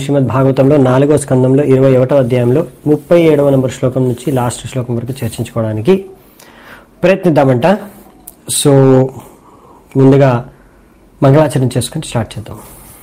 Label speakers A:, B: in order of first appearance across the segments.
A: శ్రీమద్ భాగవతంలో నాలుగో స్కందంలో ఇరవై ఒకటో అధ్యాయంలో ముప్పై ఏడవ నంబర్ శ్లోకం నుంచి లాస్ట్ శ్లోకం వరకు చర్చించుకోవడానికి ప్రయత్నిద్దామంట సో ముందుగా మంగళాచరణ చేసుకుని స్టార్ట్ చేద్దాం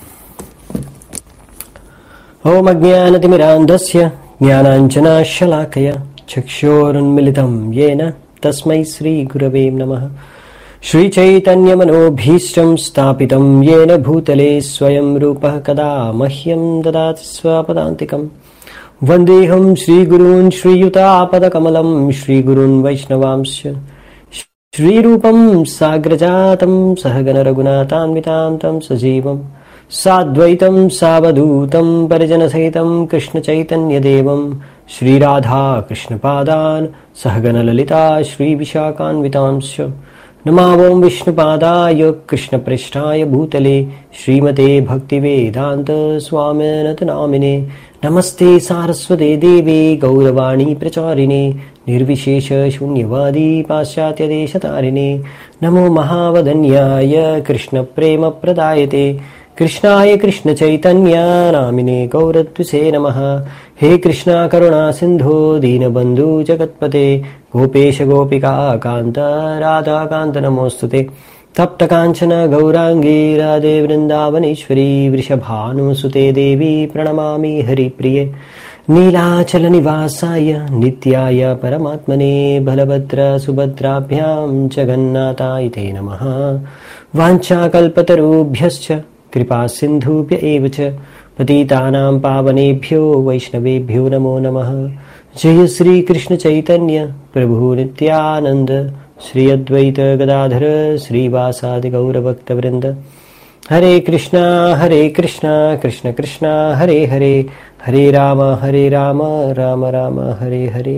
A: ఓం అజ్ఞానతిమిరాంధస్య జ్ఞానాంజనాశలాకయ చక్షోరున్మిళితం येन తస్మై శ్రీగురవే నమః श्रीचैतन्यमनोभीष्टं स्थापितं येन भूतले स्वयं रूपः कदा मह्यं ददाति स्वपदान्तिकं वन्देऽहं श्रीगुरून् श्रीयुतापदकमलं श्रीगुरून् वैष्णवांश्च श्रीरूपं साग्रजातं सहगणरघुनाथान्वितान्तं सजीवं साद्वैतं सावधूतं परिजनसहितं कृष्णचैतन्यदेवं श्रीराधा कृष्णपादान् सहगणललिता श्रीविशाखान्वितांश्च नमावों विष्णुपादाय कृष्णपृष्ठाय भूतले श्रीमते भक्तिवेदान्त स्वामिनतनामिने नमस्ते सारस्वते देवे गौरवाणी प्रचारिणे निर्विशेषशून्यवादी पाश्चात्यदेशतारिणे नमो महावदन्याय कृष्णप्रेमप्रदायते कृष्णाय कृष्णचैतन्या नामिने गौरद्विषे नमः हे कृष्णा करुणा सिन्धो दीनबन्धु जगत्पते गोपेश गोपिका कान्त राधाकान्त नमोऽस्तु ते तप्तकाञ्चन गौराङ्गी राधे वृन्दावनेश्वरी वृषभानुसुते देवी प्रणमामि हरिप्रिये नीलाचलनिवासाय नित्याय परमात्मने बलभद्रसुभद्राभ्यां जगन्नाथाय ते नमः वाञ्छाकल्पतरुभ्यश्च कृपासिन्धुभ्य एव च पतितानां पावनेभ्यो वैष्णवेभ्यो नमो नमः जय श्रीकृष्णचैतन्य प्रभु नित्यानन्द श्री अद्वैत गदाधर श्रीवासादिगौरभक्तवृन्द हरे कृष्णा हरे कृष्णा कृष्ण कृष्णा हरे हरे हरे राम हरे राम రామ రామ హరే హరే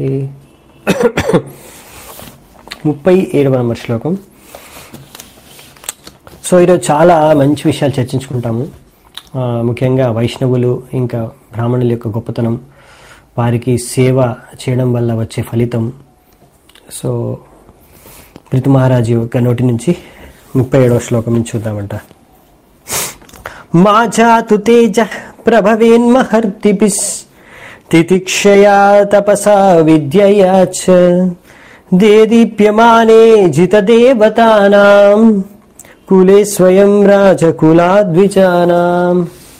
A: ముప్పై ఏడవ నంబర్ శ్లోకం సో ఈరోజు చాలా మంచి విషయాలు చర్చించుకుంటాము ఆ, ముఖ్యంగా వైష్ణవులు ఇంకా బ్రాహ్మణుల యొక్క గొప్పతనం వారికి సేవ చేయడం వల్ల వచ్చే ఫలితం సో పృథు మహారాజు యొక్క నోటి నుంచి ముప్పై ఏడవ శ్లోకం నుంచి చూద్దామంట మా జాతు తేజ ప్రభవేన్మహర్దిభిస్ తితిక్షయా తపసా విద్యయా చ దేదీప్యమానే జితదేవతానాం కులే స్వయం రాజకులాద్విజానాం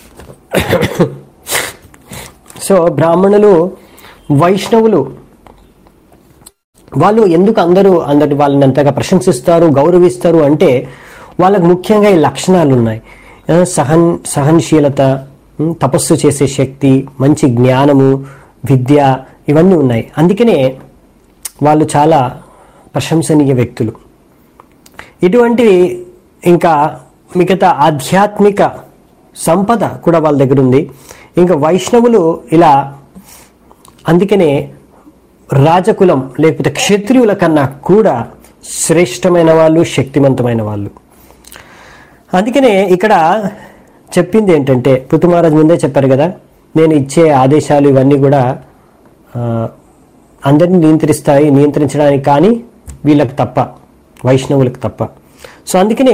A: సో బ్రాహ్మణులు వైష్ణవులు వాళ్ళు ఎందుకు అందరూ అందరి వాళ్ళని అంతగా ప్రశంసిస్తారు గౌరవిస్తారు అంటే వాళ్ళకు ముఖ్యంగా ఈ లక్షణాలు ఉన్నాయి ఆ, సహన్ సహనశీలత ఉమ్, తపస్సు చేసే శక్తి మంచి జ్ఞానము విద్య ఇవన్నీ ఉన్నాయి అందుకనే వాళ్ళు చాలా ప్రశంసనీయ వ్యక్తులు ఇటువంటివి ఇంకా మిగతా ఆధ్యాత్మిక సంపద కూడా వాళ్ళ దగ్గర ఉంది ఇంకా వైష్ణవులు ఇలా అందుకనే రాజకులం లేకపోతే క్షత్రియుల కన్నా కూడా శ్రేష్టమైన వాళ్ళు శక్తివంతమైన వాళ్ళు అందుకనే ఇక్కడ చెప్పింది ఏంటంటే పృథుమహారాజ్ ముందే చెప్పారు కదా నేను ఇచ్చే ఆదేశాలు ఇవన్నీ కూడా ఆ, అందరినీ నియంత్రిస్తాయి నియంత్రించడానికి కానీ వీళ్ళకి తప్ప వైష్ణవులకు తప్ప సో అందుకనే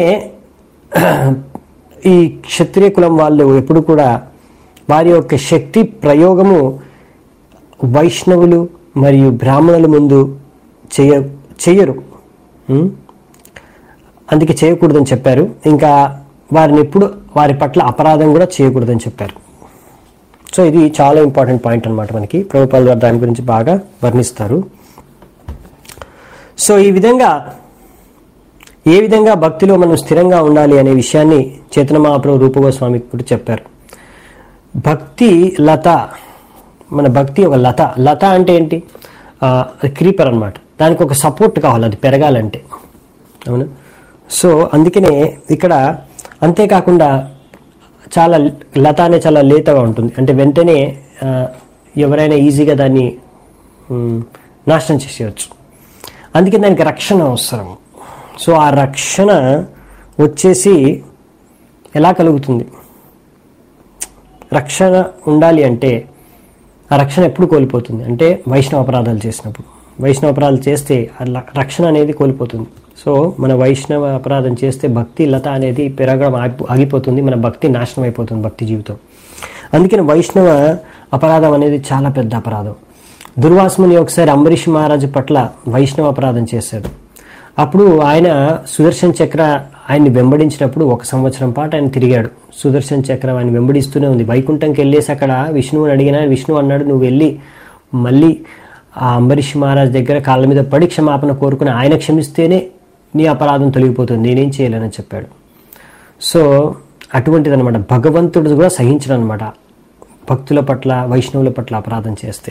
A: ఈ క్షత్రియ కులం వాళ్ళు ఎప్పుడు కూడా వారి యొక్క శక్తి ప్రయోగము వైష్ణవులు మరియు బ్రాహ్మణుల ముందు చేయ చెయ్యరు ఉం? అందుకే చేయకూడదని చెప్పారు ఇంకా వారిని ఎప్పుడు వారి పట్ల అపరాధం కూడా చేయకూడదని చెప్పారు సో ఇది చాలా ఇంపార్టెంట్ పాయింట్ అన్నమాట మనకి ప్రభుపాల్ గారు దాని గురించి బాగా వర్ణిస్తారు సో ఈ విధంగా ఏ విధంగా భక్తిలో మనం స్థిరంగా ఉండాలి అనే విషయాన్ని చేతన మహాప్రభు రూపగోస్వామి కూడా చెప్పారు భక్తి లత మన భక్తి ఒక లత లత అంటే ఏంటి క్రీపర్ అన్నమాట దానికి ఒక సపోర్ట్ కావాలి అది పెరగాలంటే అవును సో అందుకనే ఇక్కడ అంతేకాకుండా చాలా లత అనే చాలా లేతగా ఉంటుంది అంటే వెంటనే ఆ, ఎవరైనా ఈజీగా దాన్ని ఉమ్, నాశనం చేసేయచ్చు అందుకే దానికి రక్షణ అవసరం సో ఆ రక్షణ వచ్చేసి ఎలా కలుగుతుంది రక్షణ ఉండాలి అంటే ఆ రక్షణ ఎప్పుడు కోల్పోతుంది అంటే వైష్ణవ అపరాధాలు చేసినప్పుడు వైష్ణవ అపరాధాలు చేస్తే ఆ ల- రక్షణ అనేది కోల్పోతుంది సో మన వైష్ణవ అపరాధం చేస్తే భక్తి లత అనేది పెరగడం ఆగి- ఆగిపోతుంది మన భక్తి నాశనం అయిపోతుంది భక్తి జీవితం అందుకని వైష్ణవ అపరాధం అనేది చాలా పెద్ద అపరాధం దుర్వాసముని ఒకసారి అంబరీష్ మహారాజు పట్ల వైష్ణవ అపరాధం చేశాడు అప్పుడు ఆయన సుదర్శన్ చక్ర ఆయన్ని వెంబడించినప్పుడు ఒక సంవత్సరం పాటు ఆయన తిరిగాడు సుదర్శన్ చక్రం ఆయన వెంబడిస్తూనే ఉంది వైకుంఠంకి వెళ్ళేసి అక్కడ విష్ణువుని అడిగినా విష్ణువు అన్నాడు నువ్వు వెళ్ళి మళ్ళీ ఆ అంబరీష్ మహారాజ్ దగ్గర కాళ్ళ మీద పడి క్షమాపణ కోరుకుని ఆయన క్షమిస్తేనే నీ అపరాధం తొలగిపోతుంది నేనేం చేయలేనని చెప్పాడు సో అటువంటిది అనమాట భగవంతుడు కూడా సహించడం అనమాట భక్తుల పట్ల వైష్ణవుల పట్ల అపరాధం చేస్తే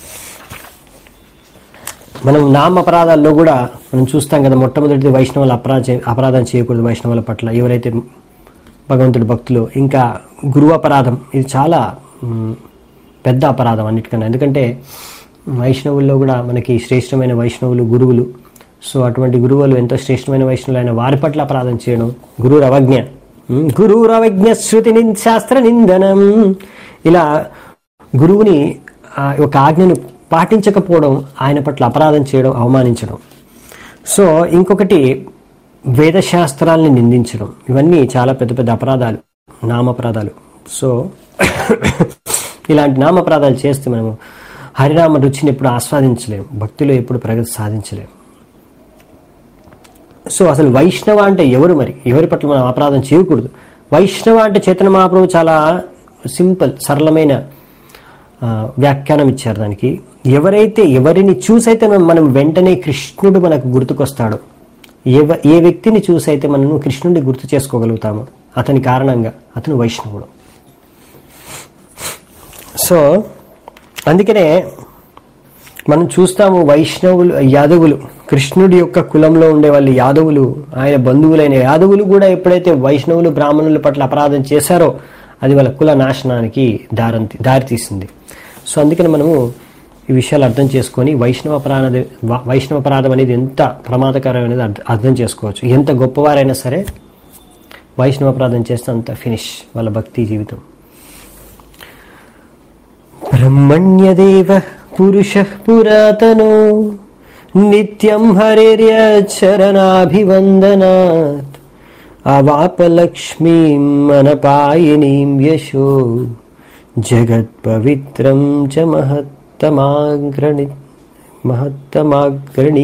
A: మనం నామ అపరాధాల్లో కూడా మనం చూస్తాం కదా మొట్టమొదటిది వైష్ణవుల అపరాధ చే- అపరాధం చేయకూడదు వైష్ణవుల పట్ల ఎవరైతే భగవంతుడి భక్తులు ఇంకా గురువు అపరాధం ఇది చాలా మ్, పెద్ద అపరాధం అన్నిటికన్నా ఎందుకంటే వైష్ణవుల్లో కూడా మనకి శ్రేష్టమైన వైష్ణవులు గురువులు సో అటువంటి గురువులు ఎంతో శ్రేష్టమైన వైష్ణవులు అయిన వారి పట్ల అపరాధం చేయడం గురువు అవజ్ఞ మ్, గురువురు అవజ్ఞ శృతి నిన్- శాస్త్ర నిందనం ఇలా గురువుని ఆ యొక్క ఆజ్ఞను పాటించకపోవడం ఆయన పట్ల అపరాధం చేయడం అవమానించడం సో ఇంకొకటి వేదశాస్త్రాల్ని నిందించడం ఇవన్నీ చాలా పెద్ద పెద్ద అపరాధాలు నామపరాధాలు సో ఇలాంటి నామపరాధాలు చేస్తే మనము హరినామ రుచిని ఎప్పుడు ఆస్వాదించలేము భక్తిలో ఎప్పుడు ప్రగతి సాధించలేము సో అసలు వైష్ణవ అంటే ఎవరు మరి ఎవరి పట్ల మనం అపరాధం చేయకూడదు వైష్ణవ అంటే చైతన్య మహాప్రభు చాలా సింపుల్ సరళమైన ఆ, వ్యాఖ్యానం ఇచ్చారు దానికి ఎవరైతే ఎవరిని చూసైతే మనం మనం వెంటనే కృష్ణుడు మనకు గుర్తుకొస్తాడు ఎవ ఏ వ్యక్తిని చూసైతే మనము కృష్ణుడిని గుర్తు చేసుకోగలుగుతాము అతని కారణంగా అతను వైష్ణవుడు సో అందుకనే మనం చూస్తాము వైష్ణవులు యాదవులు కృష్ణుడి యొక్క కులంలో ఉండే వాళ్ళు యాదవులు ఆయన బంధువులైన యాదవులు కూడా ఎప్పుడైతే వైష్ణవులు బ్రాహ్మణుల పట్ల అపరాధం చేశారో అది వాళ్ళ కుల నాశనానికి దారం దారితీసింది సో అందుకని మనము ఈ విషయాలు అర్థం చేసుకొని వైష్ణవ అపరాధ వైష్ణవ అపరాధం అనేది ఎంత ప్రమాదకరం అనేది అర్థ- అర్థం చేసుకోవచ్చు ఎంత గొప్పవారైనా సరే వైష్ణవ అపరాధం చేస్తే అంత ఫినిష్ వాళ్ళ భక్తి జీవితం బ్రహ్మణ్యదేవ పురుష పురాతనో నిత్యం హరిర్యచరణాభివందనాత్ అవాపలక్ష్మీం మనపాయినీం యశో జగత్పవిత్రం చ మహత్తమాగ్రణి మహత్తమాగ్రణీ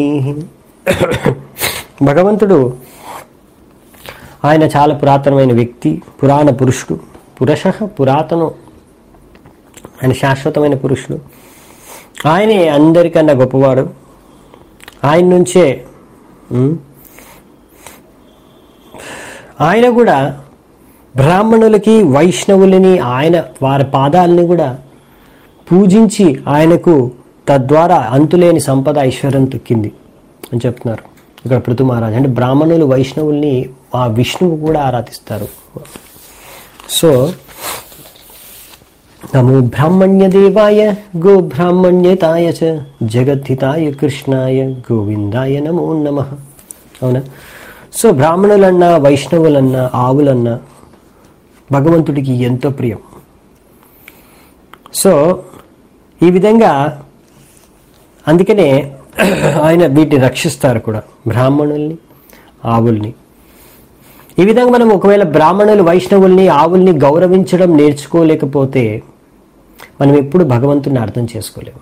A: భగవంతుడు ఆయన చాలా పురాతనమైన వ్యక్తి పురాణ పురుషుడు పురుష పురాతనం ఆయన శాశ్వతమైన పురుషుడు ఆయనే అందరికన్నా గొప్పవాడు ఆయన నుంచే ఉమ్, ఆయన కూడా బ్రాహ్మణులకి వైష్ణవులని ఆయన వారి పాదాలని కూడా పూజించి ఆయనకు తద్వారా అంతులేని సంపద ఐశ్వర్యం తొక్కింది అని చెప్తున్నారు ఇక్కడ పృథు మహారాజ్ అంటే బ్రాహ్మణులు వైష్ణవుల్ని ఆ విష్ణువు కూడా ఆరాధిస్తారు సో నమో బ్రాహ్మణ్యదేవాయ గో బ్రాహ్మణ్యతాయ చ జగద్ధితాయ కృష్ణాయ గోవిందాయ నమో నమ అవునా సో బ్రాహ్మణులన్నా వైష్ణవులన్నా ఆవులన్నా భగవంతుడికి ఎంతో ప్రియం సో ఈ విధంగా అందుకనే ఆయన వీటిని రక్షిస్తారు కూడా బ్రాహ్మణుల్ని ఆవుల్ని ఈ విధంగా మనం ఒకవేళ బ్రాహ్మణులు వైష్ణవుల్ని ఆవుల్ని గౌరవించడం నేర్చుకోలేకపోతే మనం ఎప్పుడు భగవంతుని అర్థం చేసుకోలేము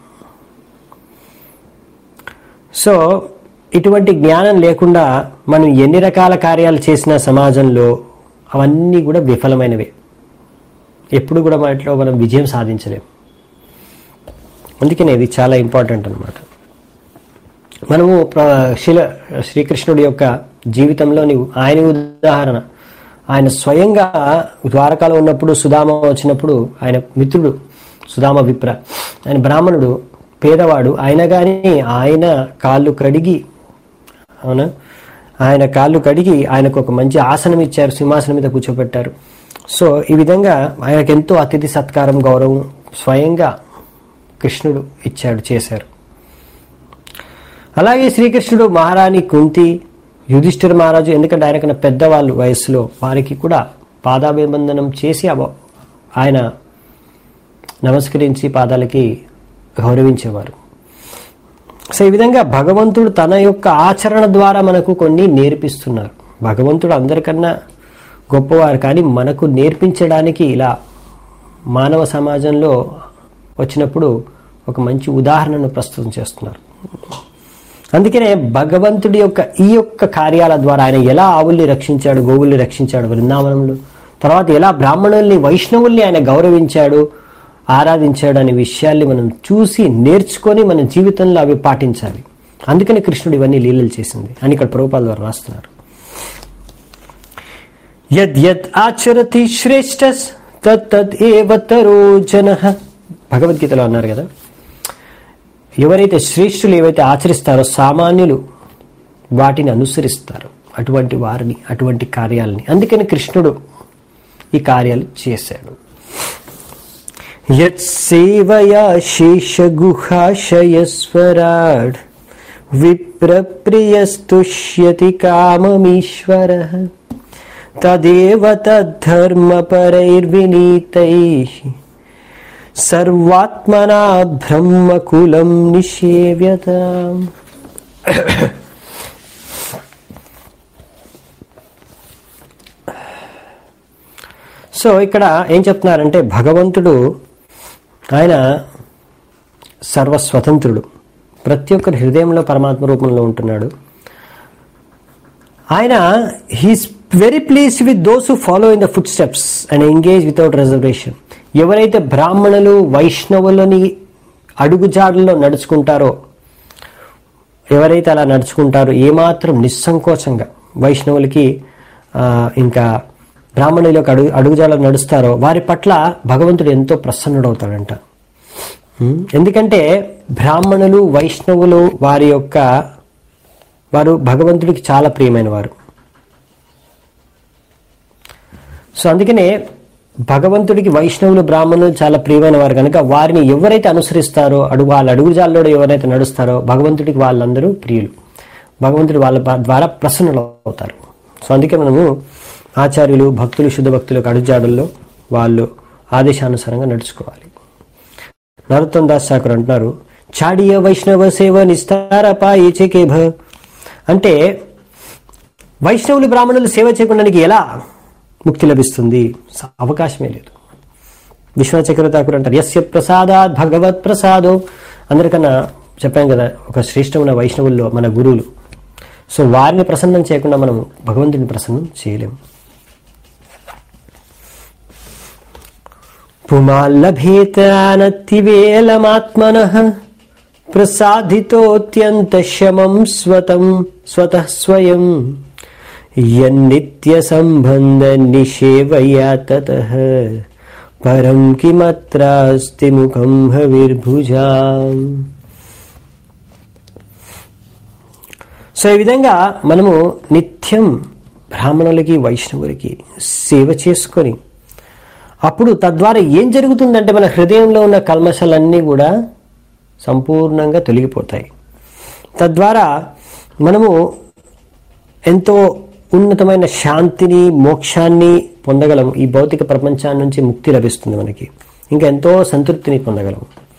A: సో ఇటువంటి జ్ఞానం లేకుండా మనం ఎన్ని రకాల కార్యాలు చేసినా సమాజంలో అవన్నీ కూడా విఫలమైనవే ఎప్పుడు కూడా వాటిలో మనం విజయం సాధించలేము అందుకనే ఇది చాలా ఇంపార్టెంట్ అనమాట మనము ప్ర- శిల శ్రీకృష్ణుడి యొక్క జీవితంలోని ఆయన ఉదాహరణ ఆయన స్వయంగా ద్వారకాలో ఉన్నప్పుడు సుధామ వచ్చినప్పుడు ఆయన మిత్రుడు సుధామ విప్ర ఆయన బ్రాహ్మణుడు పేదవాడు అయినా కానీ ఆయన కాళ్ళు కడిగి అవునా ఆయన కాళ్ళు కడిగి ఆయనకు ఒక మంచి ఆసనం ఇచ్చారు సింహాసనం మీద కూర్చోబెట్టారు సో ఈ విధంగా ఆయనకు ఎంతో అతిథి సత్కారం గౌరవం స్వయంగా కృష్ణుడు ఇచ్చాడు చేశారు అలాగే శ్రీకృష్ణుడు మహారాణి కుంతి యుధిష్ఠిర మహారాజు ఎందుకంటే ఆయన కన్నా పెద్దవాళ్ళు వయస్సులో వారికి కూడా పాదాభివందనం చేసి అవ- ఆయన నమస్కరించి పాదాలకి గౌరవించేవారు సో ఈ విధంగా భగవంతుడు తన యొక్క ఆచరణ ద్వారా మనకు కొన్ని నేర్పిస్తున్నారు భగవంతుడు అందరికన్నా గొప్పవారు కానీ మనకు నేర్పించడానికి ఇలా మానవ సమాజంలో వచ్చినప్పుడు ఒక మంచి ఉదాహరణను ప్రస్తుతం చేస్తున్నారు అందుకనే భగవంతుడి యొక్క ఈ యొక్క కార్యాల ద్వారా ఆయన ఎలా ఆవుల్ని రక్షించాడు గోవుల్ని రక్షించాడు బృందావనంలో తర్వాత ఎలా బ్రాహ్మణుల్ని వైష్ణవుల్ని ఆయన గౌరవించాడు ఆరాధించాడు అనే విషయాల్ని మనం చూసి నేర్చుకొని మన జీవితంలో అవి పాటించాలి అందుకని కృష్ణుడు ఇవన్నీ లీలలు చేసింది అని ఇక్కడ ప్రభుపాల ద్వారా రాస్తున్నారు యద్యత్ ఆచరతి శ్రేష్టస్ తత్ ఏవతరో జన భగవద్గీతలో అన్నారు కదా ఎవరైతే శ్రేష్ఠులు ఏవైతే ఆచరిస్తారో సామాన్యులు వాటిని అనుసరిస్తారు అటువంటి వారిని అటువంటి కార్యాలని అందుకని కృష్ణుడు ఈ కార్యాలు చేశాడు యత్సేవయా శేషగుహాశయస్వరాడ్ విప్రప్రియస్తుష్యతి కామమీశ్వర తదేవ తద్ధర్మపరైర్వినీతై సర్వాత్మనా బ్రహ్మకులం నిషేవ్యత సో ఇక్కడ ఏం చెప్తున్నారంటే భగవంతుడు ఆయన సర్వస్వతంత్రుడు ప్రతి ఒక్కరి హృదయంలో పరమాత్మ రూపంలో ఉంటున్నాడు ఆయన he's very pleased with those who follow in the footsteps and engage without reservation ఎవరైతే బ్రాహ్మణులు వైష్ణవులని అడుగుజాడల్లో నడుచుకుంటారో ఎవరైతే అలా నడుచుకుంటారో ఏమాత్రం నిస్సంకోచంగా వైష్ణవులకి ఆ, ఇంకా బ్రాహ్మణుల యొక్క అడుగు అడుగుజాడలో నడుస్తారో వారి పట్ల భగవంతుడు ఎంతో ప్రసన్నుడవుతాడంట ఉం? ఎందుకంటే బ్రాహ్మణులు వైష్ణవులు వారి యొక్క వారు భగవంతుడికి చాలా ప్రియమైన వారు సో అందుకనే భగవంతుడికి వైష్ణవులు బ్రాహ్మణులు చాలా ప్రియమైన వారు కనుక వారిని ఎవరైతే అనుసరిస్తారో అడుగు వాళ్ళ అడుగుజాల్లో ఎవరైతే నడుస్తారో భగవంతుడికి వాళ్ళందరూ ప్రియులు భగవంతుడు వాళ్ళ ప- ద్వారా ప్రసన్నులు అవుతారు సో అందుకే మనము ఆచార్యులు భక్తులు శుద్ధ భక్తుల యొక్క అడుగుజాడల్లో వాళ్ళు ఆదేశానుసారంగా నడుచుకోవాలి నరోత్తం దాస్ ఠాకూర్ అంటున్నారు చాడియ వైష్ణవ సేవ నిస్తార పాయేచేకేభ అంటే వైష్ణవులు బ్రాహ్మణులు సేవ చేయకుండా నీకు ఎలా ముక్తి లభిస్తుంది స- అవకాశమే లేదు విశ్వనాథ చక్రవర్తి ఠాకూర్ అంటారు యస్య ప్రసాదాత్ భగవత్ ప్రసాదో అందరికన్నా చెప్పాం కదా ఒక శ్రేష్టమైన వైష్ణవుల్లో మన గురువులు సో వారిని ప్రసన్నం చేయకుండా మనం భగవంతుని ప్రసన్నం చేయలేము పుమాల్లభేతానతివేలమాత్మన ప్రసాదితోత్యంత శమం స్వతం స్వతః స్వయం యన్నిత్య సంబంధ నిషేవయా తతః పరం కిమత్రాస్తి ముఖం హవిర్భుజా సో ఈ విధంగా మనము నిత్యం బ్రాహ్మణులకి వైష్ణవులకి సేవ చేసుకొని అప్పుడు తద్వారా ఏం జరుగుతుందంటే మన హృదయంలో ఉన్న కల్మషాలన్నీ కూడా సంపూర్ణంగా తొలగిపోతాయి తద్వారా మనము ఎంతో ఉన్నతమైన శాంతిని మోక్షాన్ని పొందగలం ఈ భౌతిక ప్రపంచాన్ని నుంచి ముక్తి లభిస్తుంది మనకి ఇంకా ఎంతో సంతృప్తిని పొందగలం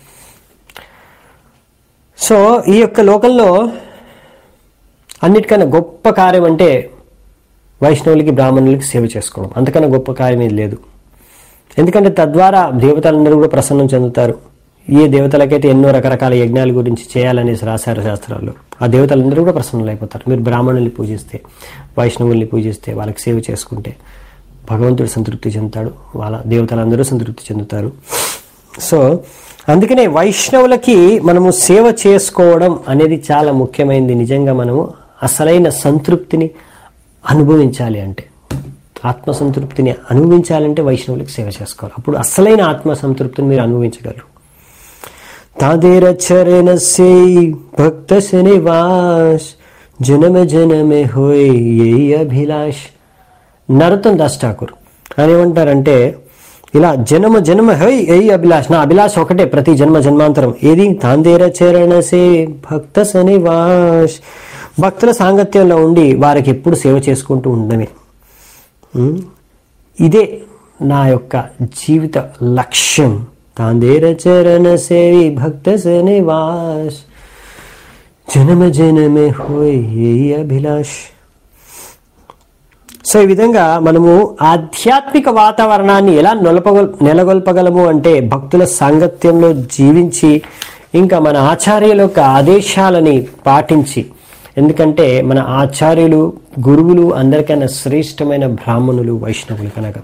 A: సో ఈ యొక్క లోకంలో అన్నిటికన్నా గొప్ప కార్యం అంటే వైష్ణవులకి బ్రాహ్మణులకి సేవ చేసుకోవడం అంతకన్నా గొప్ప కార్యం ఏది లేదు ఎందుకంటే తద్వారా దేవతలందరూ కూడా ప్రసన్నం చెందుతారు ఏ దేవతలకైతే ఎన్నో రకరకాల యజ్ఞాల గురించి చేయాలనేసి రాశారు శాస్త్రాల్లో ఆ దేవతలందరూ కూడా ప్రసన్నులైపోతారు మీరు బ్రాహ్మణుల్ని పూజిస్తే వైష్ణవుల్ని పూజిస్తే వాళ్ళకి సేవ చేసుకుంటే భగవంతుడు సంతృప్తి చెందుతాడు వాళ్ళ దేవతలందరూ సంతృప్తి చెందుతారు సో అందుకనే వైష్ణవులకి మనము సేవ చేసుకోవడం అనేది చాలా ముఖ్యమైనది నిజంగా మనము అసలైన సంతృప్తిని అనుభవించాలి అంటే ఆత్మ సంతృప్తిని అనుభవించాలంటే వైష్ణవులకు సేవ చేసుకోవాలి అప్పుడు అసలైన ఆత్మ సంతృప్తిని మీరు అనుభవించగలరు तादेर चरण से भक्त से निवास जन्म जन्म होए यही అభిలాష్ నరోత్తం దాస్ ఠాకూర్ ఆయన ఏమంటారంటే ఇలా జన్మ జన్మ హై ఏ అభిలాష్ నా అభిలాష్ ఒకటే ప్రతి జన్మ జన్మాంతరం ఏది తాందేర చరణసే భక్త సనివాస్ భక్తుల సాంగత్యంలో ఉండి వారికి ఎప్పుడు సేవ చేసుకుంటూ ఉండడమే ఉమ్, ఇదే నా యొక్క జీవిత లక్ష్యం తాందేర చరణ సేవి భక్త నివాస్ జనమ జనమే హోయ్ ఏ అభిలాష్ సో ఈ విధంగా మనము ఆధ్యాత్మిక వాతావరణాన్ని ఎలా నిలపగల నెలకొల్పగలము అంటే భక్తుల సాంగత్యంలో జీవించి ఇంకా మన ఆచార్యుల యొక్క ఆదేశాలని పాటించి ఎందుకంటే మన ఆచార్యులు గురువులు అందరికన్నా శ్రేష్టమైన బ్రాహ్మణులు వైష్ణవులు కనుక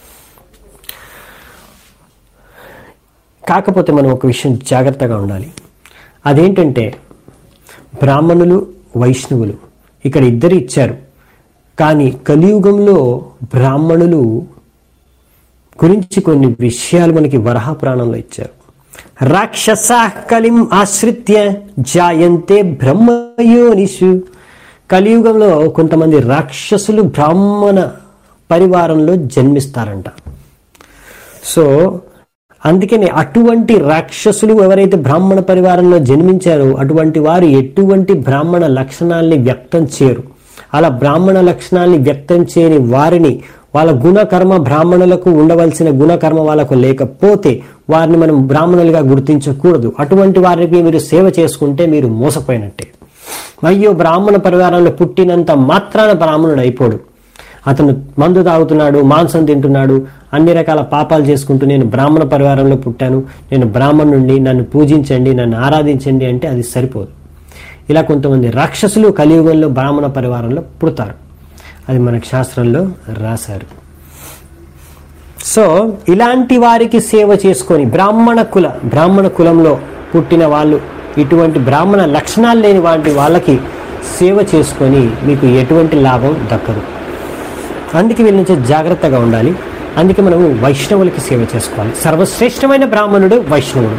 A: కాకపోతే మనం ఒక విషయం జాగ్రత్తగా ఉండాలి అదేంటంటే బ్రాహ్మణులు వైష్ణవులు ఇక్కడ ఇద్దరు ఇచ్చారు కానీ కలియుగంలో బ్రాహ్మణులు గురించి కొన్ని విషయాలు మనకి వరహ పురాణంలో ఇచ్చారు రాక్షస కలిం ఆశ్రిత్య జాయంతే బ్రహ్మయోనిషు కలియుగంలో కొంతమంది రాక్షసులు బ్రాహ్మణ పరివారంలో జన్మిస్తారంట సో అందుకని అటువంటి రాక్షసులు ఎవరైతే బ్రాహ్మణ పరివారంలో జన్మించారో అటువంటి వారు ఎటువంటి బ్రాహ్మణ లక్షణాల్ని వ్యక్తం చేయరు అలా బ్రాహ్మణ లక్షణాల్ని వ్యక్తం చేయని వారిని వాళ్ళ గుణకర్మ బ్రాహ్మణులకు ఉండవలసిన గుణకర్మ వాళ్ళకు లేకపోతే వారిని మనం బ్రాహ్మణులుగా గుర్తించకూడదు అటువంటి వారికి మీరు సేవ చేసుకుంటే మీరు మోసపోయినట్టే అయ్యో బ్రాహ్మణ పరివారంలో పుట్టినంత మాత్రాన బ్రాహ్మణుడు అయిపోడు అతను మందు తాగుతున్నాడు మాంసం తింటున్నాడు అన్ని రకాల పాపాలు చేసుకుంటూ నేను బ్రాహ్మణ పరివారంలో పుట్టాను నేను బ్రాహ్మణుడిని నన్ను పూజించండి నన్ను ఆరాధించండి అంటే అది సరిపోదు ఇలా కొంతమంది రాక్షసులు కలియుగంలో బ్రాహ్మణ పరివారంలో పుడతారు అది మనకు శాస్త్రంలో రాశారు సో ఇలాంటి వారికి సేవ చేసుకొని బ్రాహ్మణ కుల బ్రాహ్మణ కులంలో పుట్టిన వాళ్ళు ఇటువంటి బ్రాహ్మణ లక్షణాలు లేని వాటి వాళ్ళకి సేవ చేసుకొని మీకు ఎటువంటి లాభం దక్కదు అందుకే వీళ్ళ నుంచి జాగ్రత్తగా ఉండాలి అందుకే మనము వైష్ణవులకి సేవ చేసుకోవాలి సర్వశ్రేష్టమైన బ్రాహ్మణుడు వైష్ణవుడు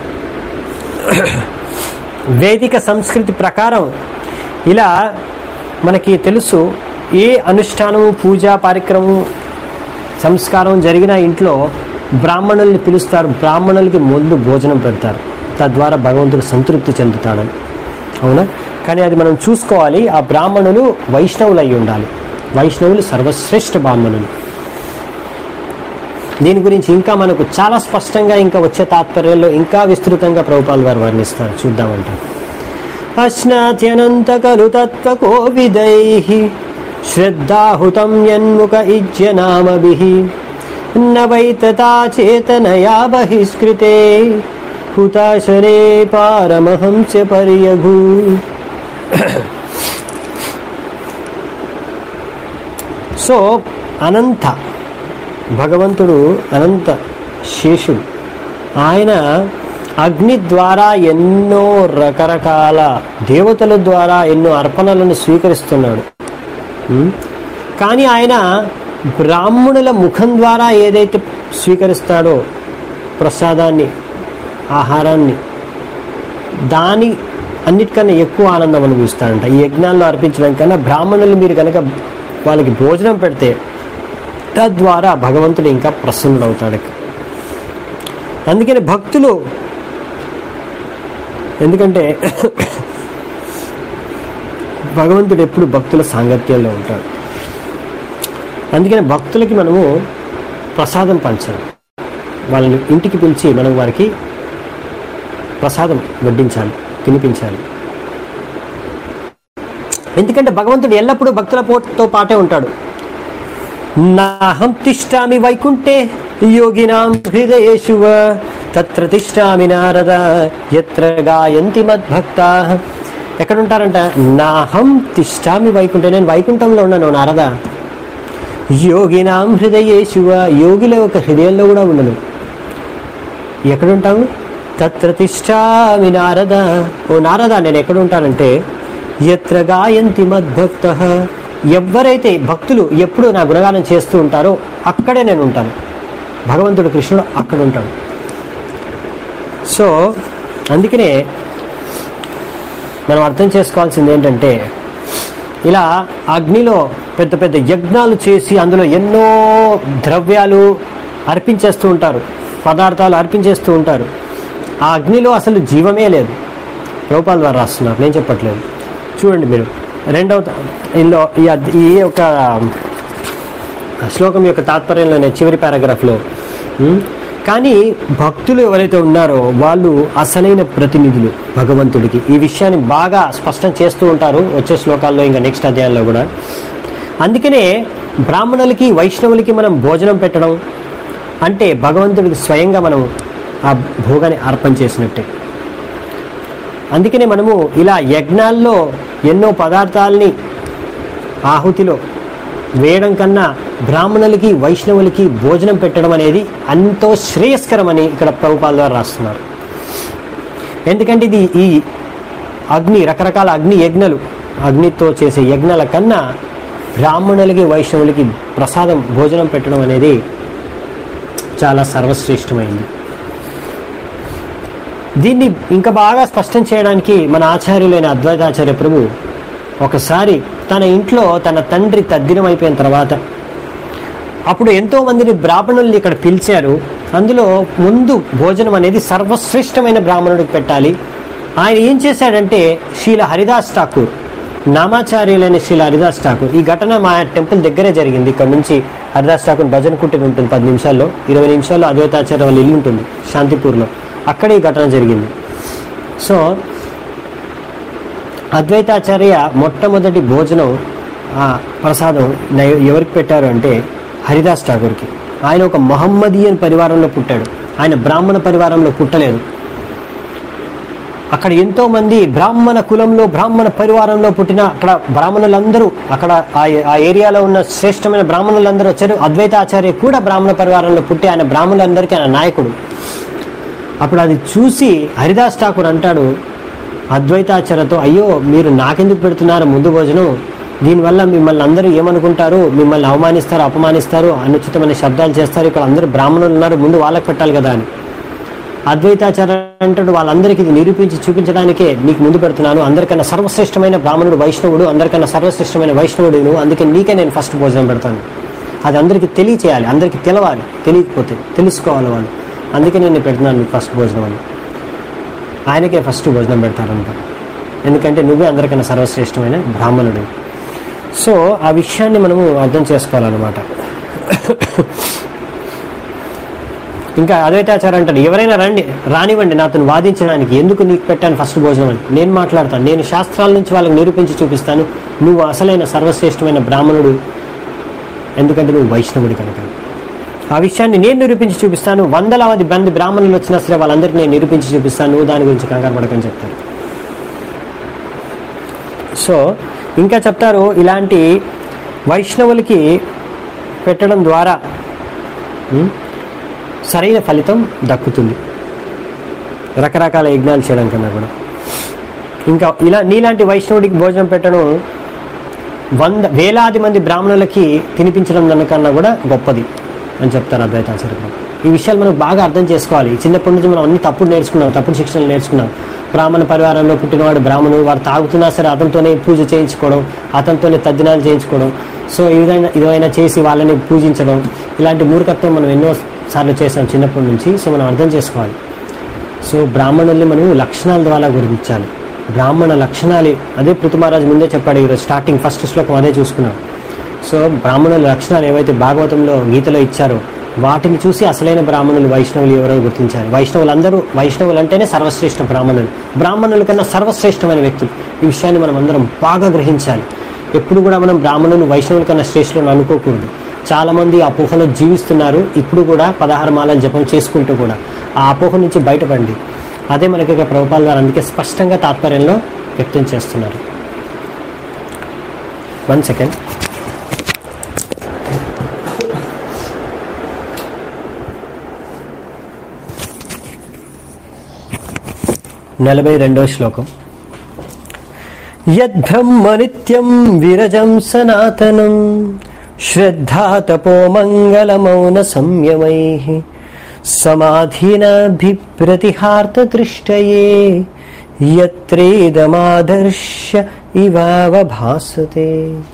A: వేదిక సంస్కృతి ప్రకారం ఇలా మనకి తెలుసు ఏ అనుష్ఠానము పూజా కార్యక్రమం సంస్కారం జరిగిన ఇంట్లో బ్రాహ్మణుల్ని పిలుస్తారు బ్రాహ్మణులకి ముందు భోజనం పెడతారు తద్వారా భగవంతుడు సంతృప్తి చెందుతాడని అవునా కానీ అది మనం చూసుకోవాలి ఆ బ్రాహ్మణులు వైష్ణవులు అయి ఉండాలి వైష్ణవులు సర్వశ్రేష్ఠ బ్రాహ్మణులు దీని గురించి ఇంకా మనకు చాలా స్పష్టంగా ఇంకా వచ్చే తాత్పర్యంలో ఇంకా విస్తృతంగా ప్రభుపాల్ వారు వర్ణిస్తారు చూద్దామంట అశ్నాత్యనంత ఖలు తత్వకోవిదై శ్రద్ధాహుతం యన్ముఖ ఇజ్యనామభిః న వైతతా చేతనయా బహిష్కృతే హుతాశనే పారమహంస పర్యభూ సో అనంత భగవంతుడు అనంత శేషుడు ఆయన అగ్ని ద్వారా ఎన్నో రకరకాల దేవతల ద్వారా ఎన్నో అర్పణలను స్వీకరిస్తున్నాడు ఉం? కానీ ఆయన బ్రాహ్మణుల ముఖం ద్వారా ఏదైతే స్వీకరిస్తాడో ప్రసాదాన్ని ఆహారాన్ని దాని అన్నిటికన్నా ఎక్కువ ఆనందం అనుభవిస్తాడంట ఈ యజ్ఞాల్లో అర్పించడం కన్నా బ్రాహ్మణులు మీరు కనుక వాళ్ళకి భోజనం పెడితే తద్వారా భగవంతుడు ఇంకా ప్రసన్నుడవుతాడు అందుకని భక్తులు ఎందుకంటే భగవంతుడు ఎప్పుడు భక్తుల సాంగత్యంలో ఉంటాడు అందుకని భక్తులకి మనము ప్రసాదం పంచాలి వాళ్ళని ఇంటికి పిలిచి మనం వారికి ప్రసాదం వడ్డించాలి తినిపించాలి ఎందుకంటే భగవంతుడు ఎల్లప్పుడూ భక్తుల పోటుతో పాటే ఉంటాడు నాహం తిష్టామి వైకుంఠే యోగినాం హృదయేషు వా, తత్ర తిష్టామి నారద ఎత్ర గాయంతి మద్భక్తా ఎక్కడ ఉంటారంట నాహం తిష్టామి వైకుంఠే నేను వైకుంఠంలో ఉన్నాను నారద యోగినాం హృదయేషు వా, యోగిల యొక్క హృదయంలో కూడా ఉండను ఎక్కడుంటాము తత్ర తిష్టామి నారద ఓ నారద నేను ఎక్కడ ఉంటానంటే ఎత్ర గాయంతి మద్భక్త ఎవరైతే భక్తులు ఎప్పుడు నా గుణగానం చేస్తూ ఉంటారో అక్కడే నేను ఉంటాను భగవంతుడు కృష్ణుడు అక్కడ ఉంటాడు సో అందుకనే మనం అర్థం చేసుకోవాల్సింది ఏంటంటే ఇలా అగ్నిలో పెద్ద పెద్ద యజ్ఞాలు చేసి అందులో ఎన్నో ద్రవ్యాలు అర్పించేస్తూ ఉంటారు పదార్థాలు అర్పించేస్తూ ఉంటారు ఆ అగ్నిలో అసలు జీవమే లేదు రూపాల ద్వారా రాస్తున్నారు నేను చెప్పట్లేదు చూడండి మీరు రెండవ త- ఇందులో ఈ అద్- ఈ యొక్క శ్లోకం యొక్క తాత్పర్యంలోనే చివరి పారాగ్రాఫ్లో ఉమ్, కానీ భక్తులు ఎవరైతే ఉన్నారో వాళ్ళు అసలైన ప్రతినిధులు భగవంతుడికి ఈ విషయాన్ని బాగా స్పష్టం చేస్తూ ఉంటారు వచ్చే శ్లోకాల్లో ఇంకా నెక్స్ట్ అధ్యాయంలో కూడా అందుకనే బ్రాహ్మణులకి వైష్ణవులకి మనం భోజనం పెట్టడం అంటే భగవంతుడికి స్వయంగా మనం ఆ భోగాన్ని అర్పణ చేసినట్టే అందుకనే మనము ఇలా యజ్ఞాల్లో ఎన్నో పదార్థాలని ఆహుతిలో వేయడం కన్నా బ్రాహ్మణులకి వైష్ణవులకి భోజనం పెట్టడం అనేది ఎంతో శ్రేయస్కరమని ఇక్కడ ప్రభుపాల ద్వారా రాస్తున్నారు ఎందుకంటే ఇది ఈ అగ్ని రకరకాల అగ్ని యజ్ఞలు అగ్నితో చేసే యజ్ఞాల కన్నా బ్రాహ్మణులకి వైష్ణవులకి ప్రసాదం భోజనం పెట్టడం అనేది చాలా సర్వశ్రేష్టమైంది దీన్ని ఇంకా బాగా స్పష్టం చేయడానికి మన ఆచార్యులైన అద్వైతాచార్య ప్రభు ఒకసారి తన ఇంట్లో తన తండ్రి తద్దినం అయిపోయిన తర్వాత అప్పుడు ఎంతో మందిని బ్రాహ్మణుల్ని ఇక్కడ పిలిచారు అందులో ముందు భోజనం అనేది సర్వశ్రేష్టమైన బ్రాహ్మణుడికి పెట్టాలి ఆయన ఏం చేశాడంటే శ్రీల హరిదాస్ ఠాకూర్ నామాచార్యులైన శ్రీల హరిదాస్ ఠాకూర్ ఈ ఘటన మా టెంపుల్ దగ్గరే జరిగింది ఇక్కడ నుంచి హరిదాస్ ఠాకూర్ భజన కుట్టిన ఉంటుంది పది నిమిషాల్లో ఇరవై నిమిషాల్లో అద్వైతాచార్య వాళ్ళ ఇల్లు ఉంటుంది శాంతిపూర్లో అక్కడే ఈ ఘటన జరిగింది సో అద్వైతాచార్య మొట్టమొదటి భోజనం ఆ ప్రసాదం నై- ఎవరికి పెట్టారు అంటే హరిదాస్ ఠాగూర్కి ఆయన ఒక మొహమ్మదీయన్ పరివారంలో పుట్టాడు ఆయన బ్రాహ్మణ పరివారంలో పుట్టలేదు అక్కడ ఎంతో మంది బ్రాహ్మణ కులంలో బ్రాహ్మణ పరివారంలో పుట్టిన అక్కడ బ్రాహ్మణులందరూ అక్కడ ఆ ఆ ఏరియాలో ఉన్న శ్రేష్టమైన బ్రాహ్మణులందరూ వచ్చారు అద్వైతాచార్య కూడా బ్రాహ్మణ పరివారంలో పుట్టి ఆయన బ్రాహ్మణులందరికీ ఆయన నాయకుడు అప్పుడు అది చూసి హరిదాస్ ఠాకూర్ అంటాడు అద్వైతాచార్యతో అయ్యో మీరు నాకెందుకు పెడుతున్నారు ముందు భోజనం దీనివల్ల మిమ్మల్ని అందరూ ఏమనుకుంటారు మిమ్మల్ని అవమానిస్తారు అపమానిస్తారు అనుచితమైన శబ్దాలు చేస్తారు ఇక్కడ అందరూ బ్రాహ్మణులు ఉన్నారు ముందు వాళ్ళకి పెట్టాలి కదా అని అద్వైతాచార్య అంటాడు వాళ్ళందరికీ ఇది నిరూపించి చూపించడానికే నీకు ముందు పెడుతున్నాను అందరికన్నా సర్వశ్రేష్టమైన బ్రాహ్మణుడు వైష్ణవుడు అందరికన్నా సర్వశ్రేష్టమైన వైష్ణవుడు నువ్వు అందుకే నీకే నేను ఫస్ట్ భోజనం పెడతాను అది అందరికీ తెలియచేయాలి అందరికీ తెలవాలి తెలియకపోతే తెలుసుకోవాలి వాళ్ళు అందుకే నేను పెడుతున్నాను నీకు ఫస్ట్ భోజనం అని ఆయనకే ఫస్ట్ భోజనం పెడతారంట ఎందుకంటే నువ్వే అందరికన్నా సర్వశ్రేష్టమైన బ్రాహ్మణుడు సో ఆ విషయాన్ని మనము అర్థం చేసుకోవాలన్నమాట ఇంకా అద్వైతాచార్య అంటాడు ఎవరైనా రండి రానివ్వండి నాతో వాదించడానికి ఎందుకు నీకు పెట్టాను ఫస్ట్ భోజనం అని నేను మాట్లాడతాను నేను శాస్త్రాల నుంచి వాళ్ళకి నిరూపించి చూపిస్తాను నువ్వు అసలైన సర్వశ్రేష్టమైన బ్రాహ్మణుడు ఎందుకంటే నువ్వు వైష్ణవుడి కనుక ఆ విషయాన్ని నేను నిరూపించి చూపిస్తాను వందలాది మంది బ్రాహ్మణులు వచ్చినా సరే వాళ్ళందరికీ నేను నిరూపించి చూపిస్తాను నువ్వు దాని గురించి కంగారు పడకని చెప్తాను సో ఇంకా చెప్తారు ఇలాంటి వైష్ణవులకి పెట్టడం ద్వారా ఉం, సరైన ఫలితం దక్కుతుంది రకరకాల యజ్ఞాలు చేయడం కన్నా కూడా ఇంకా ఇలా నీలాంటి వైష్ణవుడికి భోజనం పెట్టడం వంద వేలాది మంది బ్రాహ్మణులకి తినిపించడం దానికన్నా కూడా గొప్పది అని చెప్తారు అద్వైతాచార్యులు ఈ విషయాలు మనం బాగా అర్థం చేసుకోవాలి చిన్నప్పటి నుంచి మనం అన్ని తప్పుడు నేర్చుకున్నాం తప్పుడు శిక్షణలు నేర్చుకున్నాం బ్రాహ్మణ పరివారంలో పుట్టినవాడు బ్రాహ్మణుడు వాడు తాగుతున్నా సరే అతనితోనే పూజ చేయించుకోవడం అతనితోనే తద్దినాలు చేయించుకోవడం సో ఈ విధంగా ఇదైనా చేసి వాళ్ళని పూజించడం ఇలాంటి మూర్ఖత్వం మనం ఎన్నో సార్లు చేసాం చిన్నప్పటి నుంచి సో మనం అర్థం చేసుకోవాలి సో బ్రాహ్మణుల్ని మనం లక్షణాల ద్వారా గుర్తించాలి బ్రాహ్మణ లక్షణాలు అదే పృథు మహారాజ్ ముందే చెప్పాడు ఈరోజు స్టార్టింగ్ ఫస్ట్ శ్లోకం అదే చూసుకున్నాం సో బ్రాహ్మణుల లక్షణాలు ఏవైతే భాగవతంలో గీతలో ఇచ్చారో వాటిని చూసి అసలైన బ్రాహ్మణులు వైష్ణవులు ఎవరో గుర్తించారు వైష్ణవులు అందరూ వైష్ణవులు అంటేనే సర్వశ్రేష్ఠ బ్రాహ్మణులు బ్రాహ్మణుల కన్నా సర్వశ్రేష్టమైన వ్యక్తులు ఈ విషయాన్ని మనం అందరం బాగా గ్రహించాలి ఎప్పుడు కూడా మనం బ్రాహ్మణులు వైష్ణవుల కన్నా శ్రేష్ఠులను అనుకోకూడదు చాలా మంది అపోహలో జీవిస్తున్నారు ఇప్పుడు కూడా పదహారు మాలలు జపం చేసుకుంటూ కూడా ఆ అపోహ నుంచి బయటపడండి అదే మనకి ఇక ప్రభుపాల్ గారు అందుకే స్పష్టంగా తాత్పర్యంలో వ్యక్తం చేస్తున్నారు వన్ సెకండ్ నలభై రెండవ శ్లోకం యద్బ్రహ్మ నిత్యం విరజం సనాతనం శ్రద్ధా తపో మంగళమౌన సంయమై సమాధినాభిప్రతిహార్త దృష్టయే యత్రేదమాదర్శ ఇవావభాసతే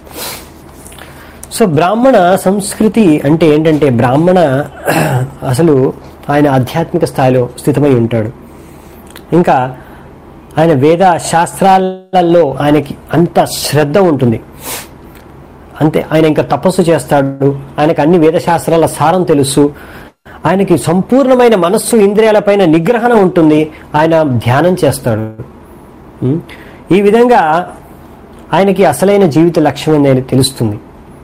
A: సో బ్రాహ్మణ సంస్కృతి అంటే ఏంటంటే బ్రాహ్మణ అసలు ఆయన ఆధ్యాత్మిక స్థాయిలో స్థితమై ఉంటాడు ఇంకా ఆయన వేద శాస్త్రాలలో ఆయనకి అంత శ్రద్ధ ఉంటుంది అంతే ఆయన ఇంకా తపస్సు చేస్తాడు ఆయనకు అన్ని వేద శాస్త్రాల సారం తెలుసు ఆయనకి సంపూర్ణమైన మనస్సు ఇంద్రియాలపైన నిగ్రహణ ఉంటుంది ఆయన ధ్యానం చేస్తాడు ఉం? ఈ విధంగా ఆయనకి అసలైన జీవిత లక్ష్యం అనేది తెలుస్తుంది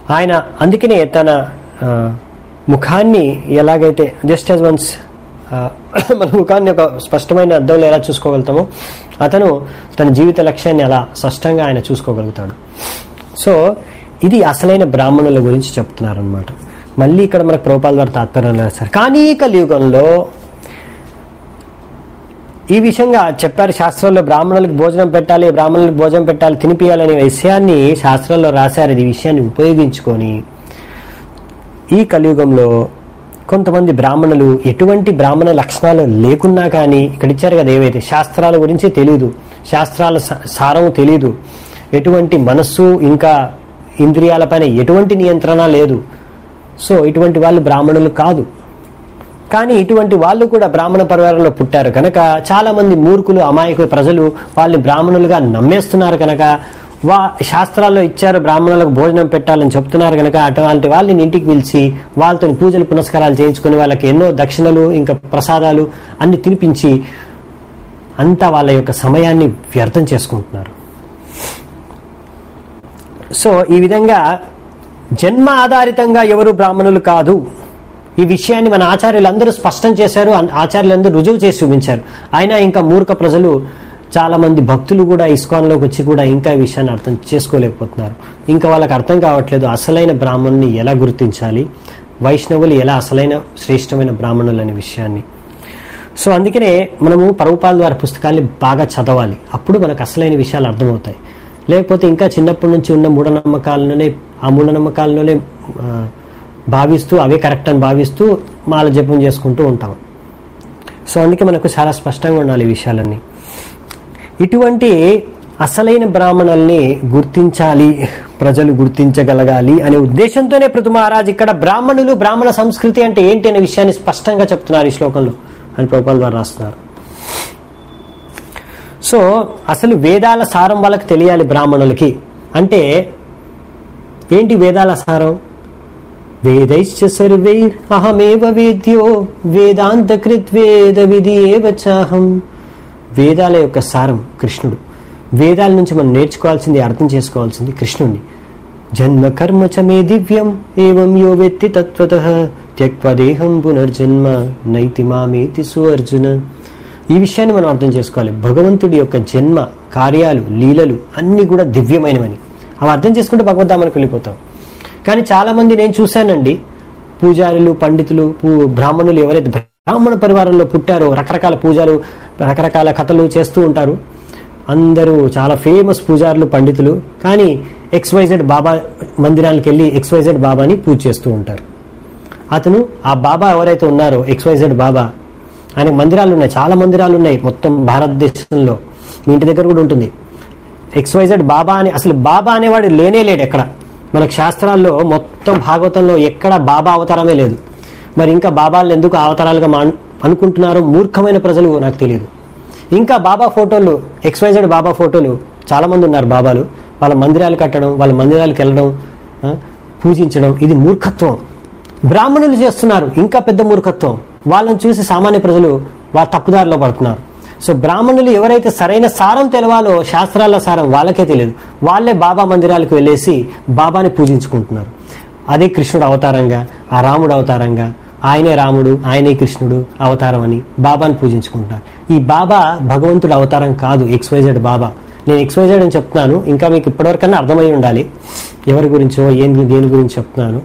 A: ఆయన అందుకనే తన ఆ, ముఖాన్ని ఎలాగైతే జస్ట్ యాజ్ వన్స్ మన ముఖాన్ని ఒక స్పష్టమైన అర్థంలో ఎలా చూసుకోగలుగుతామో అతను తన జీవిత లక్ష్యాన్ని అలా స్పష్టంగా ఆయన చూసుకోగలుగుతాడు సో ఇది అసలైన బ్రాహ్మణుల గురించి చెప్తున్నారనమాట మళ్ళీ ఇక్కడ మనకు ప్రభుపాల్ వారి తాత్పర్యం రాశారు కానీ ఈ కలియుగంలో ఈ విషయంగా చెప్పారు శాస్త్రంలో బ్రాహ్మణులకు భోజనం పెట్టాలి బ్రాహ్మణులకు భోజనం పెట్టాలి తినిపియాలనే విషయాన్ని శాస్త్రంలో రాశారు ఈ విషయాన్ని ఉపయోగించుకొని ఈ కలియుగంలో కొంతమంది బ్రాహ్మణులు ఎటువంటి బ్రాహ్మణ లక్షణాలు లేకున్నా కానీ ఇక్కడ ఇచ్చారు కదా ఏవైతే శాస్త్రాల గురించి తెలియదు శాస్త్రాల స- సారం తెలియదు ఎటువంటి మనస్సు ఇంకా ఇంద్రియాలపైన ఎటువంటి నియంత్రణ లేదు సో ఇటువంటి వాళ్ళు బ్రాహ్మణులు కాదు కానీ ఇటువంటి వాళ్ళు కూడా బ్రాహ్మణ పరివారంలో పుట్టారు కనుక చాలా మంది మూర్ఖులు అమాయకులు ప్రజలు వాళ్ళని బ్రాహ్మణులుగా నమ్మేస్తున్నారు కనుక వా శాస్త్రాల్లో ఇచ్చారు బ్రాహ్మణులకు భోజనం పెట్టాలని చెప్తున్నారు కనుక అటువంటి వాళ్ళని ఇంటికి పిలిచి వాళ్ళతో పూజలు పునస్కారాలు చేయించుకొని వాళ్ళకి ఎన్నో దక్షిణలు ఇంకా ప్రసాదాలు అన్ని తినిపించి అంతా వాళ్ళ యొక్క సమయాన్ని వ్యర్థం చేసుకుంటున్నారు సో ఈ విధంగా జన్మ ఆధారితంగా ఎవరు బ్రాహ్మణులు కాదు ఈ విషయాన్ని మన ఆచార్యులందరూ స్పష్టం చేశారు అన్- ఆచార్యులందరూ రుజువు చేసి చూపించారు అయినా ఇంకా మూర్ఖ ప్రజలు చాలా మంది భక్తులు కూడా ఇస్కాన్లోకి వచ్చి కూడా ఇంకా ఈ విషయాన్ని అర్థం చేసుకోలేకపోతున్నారు ఇంకా వాళ్ళకి అర్థం కావట్లేదు అసలైన బ్రాహ్మణుని ఎలా గుర్తించాలి వైష్ణవులు ఎలా అసలైన శ్రేష్టమైన బ్రాహ్మణులు అనే విషయాన్ని సో అందుకనే మనము ప్రభుపాల్ వారి పుస్తకాన్ని బాగా చదవాలి అప్పుడు మనకు అసలైన విషయాలు అర్థమవుతాయి లేకపోతే ఇంకా చిన్నప్పటి నుంచి ఉన్న మూఢనమ్మకాలలోనే ఆ మూఢనమ్మకాలలోనే ఆ, భావిస్తూ అవే కరెక్ట్ అని భావిస్తూ మాల జపం చేసుకుంటూ ఉంటాం సో అందుకే మనకు చాలా స్పష్టంగా ఉండాలి ఈ విషయాలన్నీ ఇటువంటి అసలైన బ్రాహ్మణుల్ని గుర్తించాలి ప్రజలు గుర్తించగలగాలి అనే ఉద్దేశంతోనే పృథు మహారాజ్ ఇక్కడ బ్రాహ్మణులు బ్రాహ్మణ సంస్కృతి అంటే ఏంటి అనే విషయాన్ని స్పష్టంగా చెప్తున్నారు ఈ శ్లోకంలో అని ప్రభుపాల్ వారు రాస్తున్నారు సో అసలు వేదాల సారం వాళ్ళకి తెలియాలి బ్రాహ్మణులకి అంటే ఏంటి వేదాల సారం వేదైశ్చ సర్వైర్ అహమేవ వేద్యో వేదాంత కృత్ వేద విధి ఏవ చాహం వేదాల యొక్క సారం కృష్ణుడు వేదాల నుంచి మనం నేర్చుకోవాల్సింది అర్థం చేసుకోవాల్సింది కృష్ణుడిని జన్మ కర్మ చ మే దివ్యం ఏవం యో వెత్తి తత్వత త్యక్వ దేహం పునర్జన్మ నైతి మామేతి సుఅర్జున ఈ విషయాన్ని మనం అర్థం చేసుకోవాలి భగవంతుడి యొక్క జన్మ కార్యాలు లీలలు అన్నీ కూడా దివ్యమైనవని అవి అర్థం చేసుకుంటే భగవద్ధామానికి వెళ్ళిపోతాం కానీ చాలా మంది నేను చూశానండి పూజారులు పండితులు పూ- బ్రాహ్మణులు ఎవరైతే బ్రాహ్మణ పరివారంలో పుట్టారో రకరకాల పూజలు రకరకాల కథలు చేస్తూ ఉంటారు అందరూ చాలా ఫేమస్ పూజారులు పండితులు కానీ ఎక్స్వైజెడ్ బాబా మందిరానికి వెళ్ళి ఎక్స్వైజెడ్ బాబాని పూజ చేస్తూ ఉంటారు అతను ఆ బాబా ఎవరైతే ఉన్నారో ఎక్స్వైజెడ్ బాబా ఆయన మందిరాలు ఉన్నాయి చాలా మందిరాలు ఉన్నాయి మొత్తం భారతదేశంలో మీ ఇంటి దగ్గర కూడా ఉంటుంది ఎక్స్వైజెడ్ బాబా అని అసలు బాబా అనేవాడు లేనే లేడు ఎక్కడ మనకు శాస్త్రాల్లో మొత్తం భాగవతంలో ఎక్కడ బాబా అవతారమే లేదు మరి ఇంకా బాబాలు ఎందుకు అవతారాలుగా మాన్- అనుకుంటున్నారో మూర్ఖమైన ప్రజలు నాకు తెలియదు ఇంకా బాబా ఫోటోలు ఎక్స్వైజెడ్ బాబా ఫోటోలు చాలా మంది ఉన్నారు బాబాలు వాళ్ళ మందిరాలు కట్టడం వాళ్ళ మందిరాలకు వెళ్ళడం ఆ, పూజించడం ఇది మూర్ఖత్వం బ్రాహ్మణులు చేస్తున్నారు ఇంకా పెద్ద మూర్ఖత్వం వాళ్ళని చూసి సామాన్య ప్రజలు వాళ్ళ తప్పుదారిలో పడుతున్నారు సో బ్రాహ్మణులు ఎవరైతే సరైన సారం తెలవాలో శాస్త్రాల సారం వాళ్ళకే తెలియదు వాళ్ళే బాబా మందిరాలకు వెళ్ళేసి బాబాని పూజించుకుంటున్నారు అదే కృష్ణుడు అవతారంగా ఆ రాముడు అవతారంగా ఆయనే రాముడు ఆయనే కృష్ణుడు అవతారం అని బాబాని పూజించుకుంటారు ఈ బాబా భగవంతుడు అవతారం కాదు ఎక్స్వైజెడ్ బాబా నేను ఎక్స్వైజెడ్ అని చెప్తున్నాను ఇంకా మీకు ఇప్పటివరకన్నా అర్థమై ఉండాలి ఎవరి గురించో ఏం దేని గురించి చెప్తున్నాను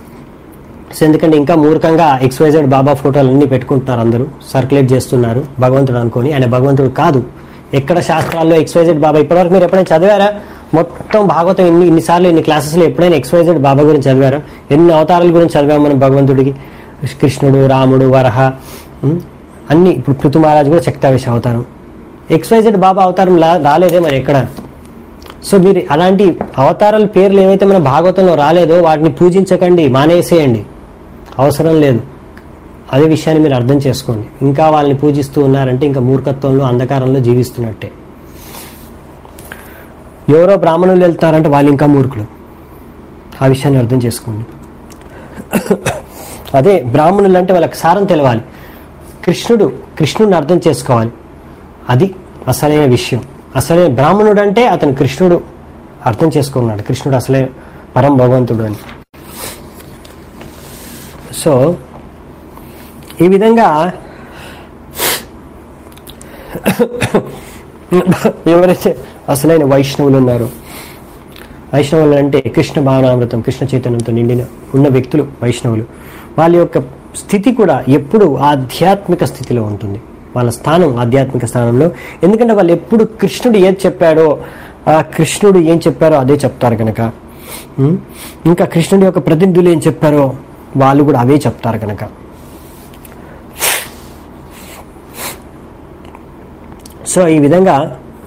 A: సో ఎందుకంటే ఇంకా మూర్ఖంగా ఎక్స్వైజెడ్ బాబా ఫోటోలు అన్ని పెట్టుకుంటున్నారు అందరూ సర్క్యులేట్ చేస్తున్నారు భగవంతుడు అనుకొని ఆయన భగవంతుడు కాదు ఎక్కడ శాస్త్రాల్లో ఎక్స్వైజెడ్ బాబా ఇప్పటివరకు మీరు ఎప్పుడైనా చదివారా మొత్తం భాగవతం ఎన్ని ఇన్నిసార్లు ఇన్ని క్లాసెస్లో ఎప్పుడైనా ఎక్స్వైజెడ్ బాబా గురించి చదివారా ఎన్ని అవతారాల గురించి చదివాము మనం భగవంతుడికి కృష్ణుడు రాముడు వరహ ఉమ్, అన్ని ఇప్పుడు పృథు మహారాజు కూడా శక్తావేశ అవతారం ఎక్స్వైజెడ్ బాబా అవతారం లా- రాలేదే మరి ఎక్కడ సో మీరు అలాంటి అవతారాల పేర్లు ఏవైతే మన భాగవతంలో రాలేదో వాటిని పూజించకండి మానేసేయండి అవసరం లేదు అదే విషయాన్ని మీరు అర్థం చేసుకోండి ఇంకా వాళ్ళని పూజిస్తూ ఉన్నారంటే ఇంకా మూర్ఖత్వంలో అంధకారంలో జీవిస్తున్నట్టే ఎవరో బ్రాహ్మణులు వెళ్తారంటే వాళ్ళు ఇంకా మూర్ఖులు ఆ విషయాన్ని అర్థం చేసుకోండి అదే బ్రాహ్మణులు అంటే వాళ్ళకి సారం తెలవాలి కృష్ణుడు కృష్ణుడిని అర్థం చేసుకోవాలి అది అసలైన విషయం అసలైన బ్రాహ్మణుడు అంటే అతను కృష్ణుడు అర్థం చేసుకున్నాడు కృష్ణుడు అసలే పరం భగవంతుడు అని సో ఈ విధంగా ఎవరైతే అసలైన వైష్ణవులు ఉన్నారు వైష్ణవులు అంటే కృష్ణ భావనామృతం కృష్ణ చైతన్యంతో నిండిన ఉన్న వ్యక్తులు వైష్ణవులు వాళ్ళ యొక్క స్థితి కూడా ఎప్పుడు ఆధ్యాత్మిక స్థితిలో ఉంటుంది వాళ్ళ స్థానం ఆధ్యాత్మిక స్థానంలో ఎందుకంటే వాళ్ళు ఎప్పుడు కృష్ణుడు ఏది చెప్పాడో ఆ కృష్ణుడు ఏం చెప్పారో అదే చెప్తారు కనుక ఉం? ఇంకా కృష్ణుడి యొక్క ప్రతినిధులు ఏం చెప్పారో వాళ్ళు కూడా అవే చెప్తారు కనుక సో ఈ విధంగా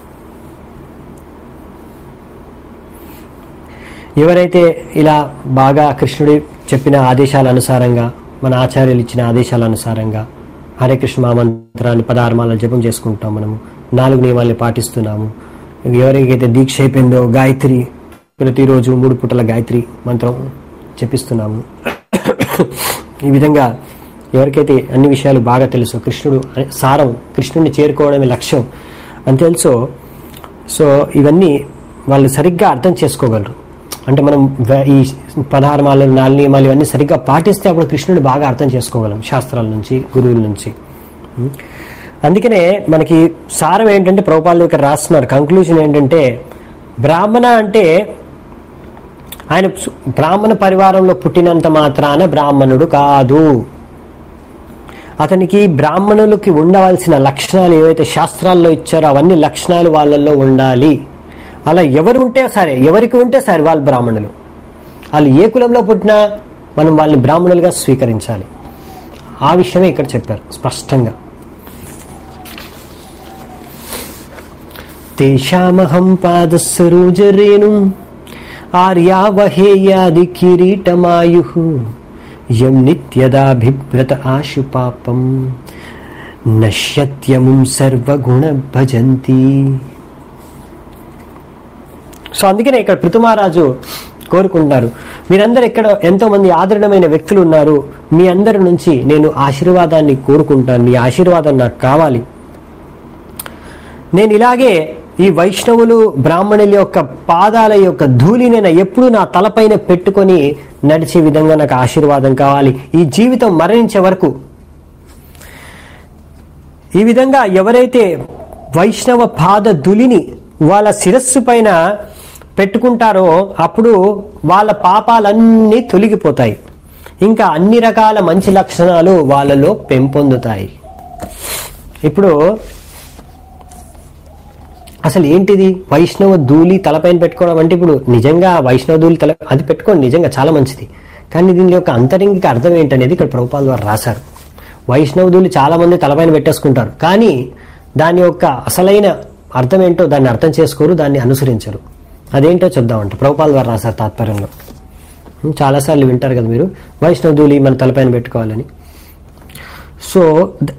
A: ఎవరైతే ఇలా బాగా కృష్ణుడి చెప్పిన ఆదేశాల అనుసారంగా మన ఆచార్యులు ఇచ్చిన ఆదేశాల అనుసారంగా హరే కృష్ణ మహామంత్రాన్ని పదార్మాల జపం చేసుకుంటాం మనము నాలుగు నియమాల్ని పాటిస్తున్నాము ఎవరికైతే దీక్ష అయిపోయిందో గాయత్రి ప్రతిరోజు మూడు పూటల గాయత్రి మంత్రం జపిస్తున్నాము ఈ విధంగా ఎవరికైతే అన్ని విషయాలు బాగా తెలుసో కృష్ణుడు సారం కృష్ణుడిని చేరుకోవడమే లక్ష్యం అని తెలుసో సో ఇవన్నీ వాళ్ళు సరిగ్గా అర్థం చేసుకోగలరు అంటే మనం వే- ఈ పదహారమాలు నాలుగు నియమాలు ఇవన్నీ సరిగ్గా పాటిస్తే అప్పుడు కృష్ణుడు బాగా అర్థం చేసుకోగలం శాస్త్రాల నుంచి గురువుల నుంచి ఉం. అందుకనే మనకి సారం ఏంటంటే ప్రభుపాలు ఇక్కడ రాస్తున్నారు కంక్లూజన్ ఏంటంటే బ్రాహ్మణ అంటే ఆయన సు- బ్రాహ్మణ పరివారంలో పుట్టినంత మాత్రాన బ్రాహ్మణుడు కాదు అతనికి బ్రాహ్మణులకి ఉండవలసిన లక్షణాలు ఏవైతే శాస్త్రాల్లో ఇచ్చారో అవన్నీ లక్షణాలు వాళ్ళల్లో ఉండాలి అలా ఎవరు ఉంటే సరే ఎవరికి ఉంటే సరే వాళ్ళు బ్రాహ్మణులు వాళ్ళు ఏ కులంలో పుట్టినా మనం వాళ్ళని బ్రాహ్మణులుగా స్వీకరించాలి ఆ విషయమే ఇక్కడ చెప్పారు స్పష్టంగా తేషామహం పాదసరోజరేణు ఆర్యావహేయాది కిరీటమాయు యం నిత్యదా బిభ్రత ఆశు పాపం నశ్యత్యముం సర్వగుణ భజంతి సో అందుకనే ఇక్కడ పృథుమహారాజు కోరుకుంటున్నారు మీరందరూ ఇక్కడ ఎంతో మంది ఆదరణమైన వ్యక్తులు ఉన్నారు మీ అందరి నుంచి నేను ఆశీర్వాదాన్ని కోరుకుంటాను మీ ఆశీర్వాదం నాకు కావాలి నేను ఇలాగే ఈ వైష్ణవులు బ్రాహ్మణుల యొక్క పాదాల యొక్క ధూళి నేను ఎప్పుడు నా తలపైన పెట్టుకొని నడిచే విధంగా నాకు ఆశీర్వాదం కావాలి ఈ జీవితం మరణించే వరకు ఈ విధంగా ఎవరైతే వైష్ణవ పాద ధులిని వాళ్ళ శిరస్సు పైన పెట్టుకుంటారో అప్పుడు వాళ్ళ పాపాలన్నీ తొలగిపోతాయి ఇంకా అన్ని రకాల మంచి లక్షణాలు వాళ్ళలో పెంపొందుతాయి ఇప్పుడు అసలు ఏంటిది వైష్ణవ ధూళి తలపైన పెట్టుకోవడం అంటే ఇప్పుడు నిజంగా వైష్ణవ ధూళి తల అది పెట్టుకోండి నిజంగా చాలా మంచిది కానీ దీని యొక్క అంతరింగిక అర్థం ఏంటనేది ఇక్కడ ప్రభుపాల ద్వారా రాశారు వైష్ణవ ధూళి చాలా మంది తలపైన పెట్టేసుకుంటారు కానీ దాని యొక్క అసలైన అర్థం ఏంటో దాన్ని అర్థం చేసుకోరు దాన్ని అనుసరించరు అదేంటో చెప్దామంట ప్రభుపాల ద్వారా రాశారు తాత్పర్యంలో ఉం, చాలాసార్లు వింటారు కదా మీరు వైష్ణవ ధూళి మన తలపైన పెట్టుకోవాలని సో ద-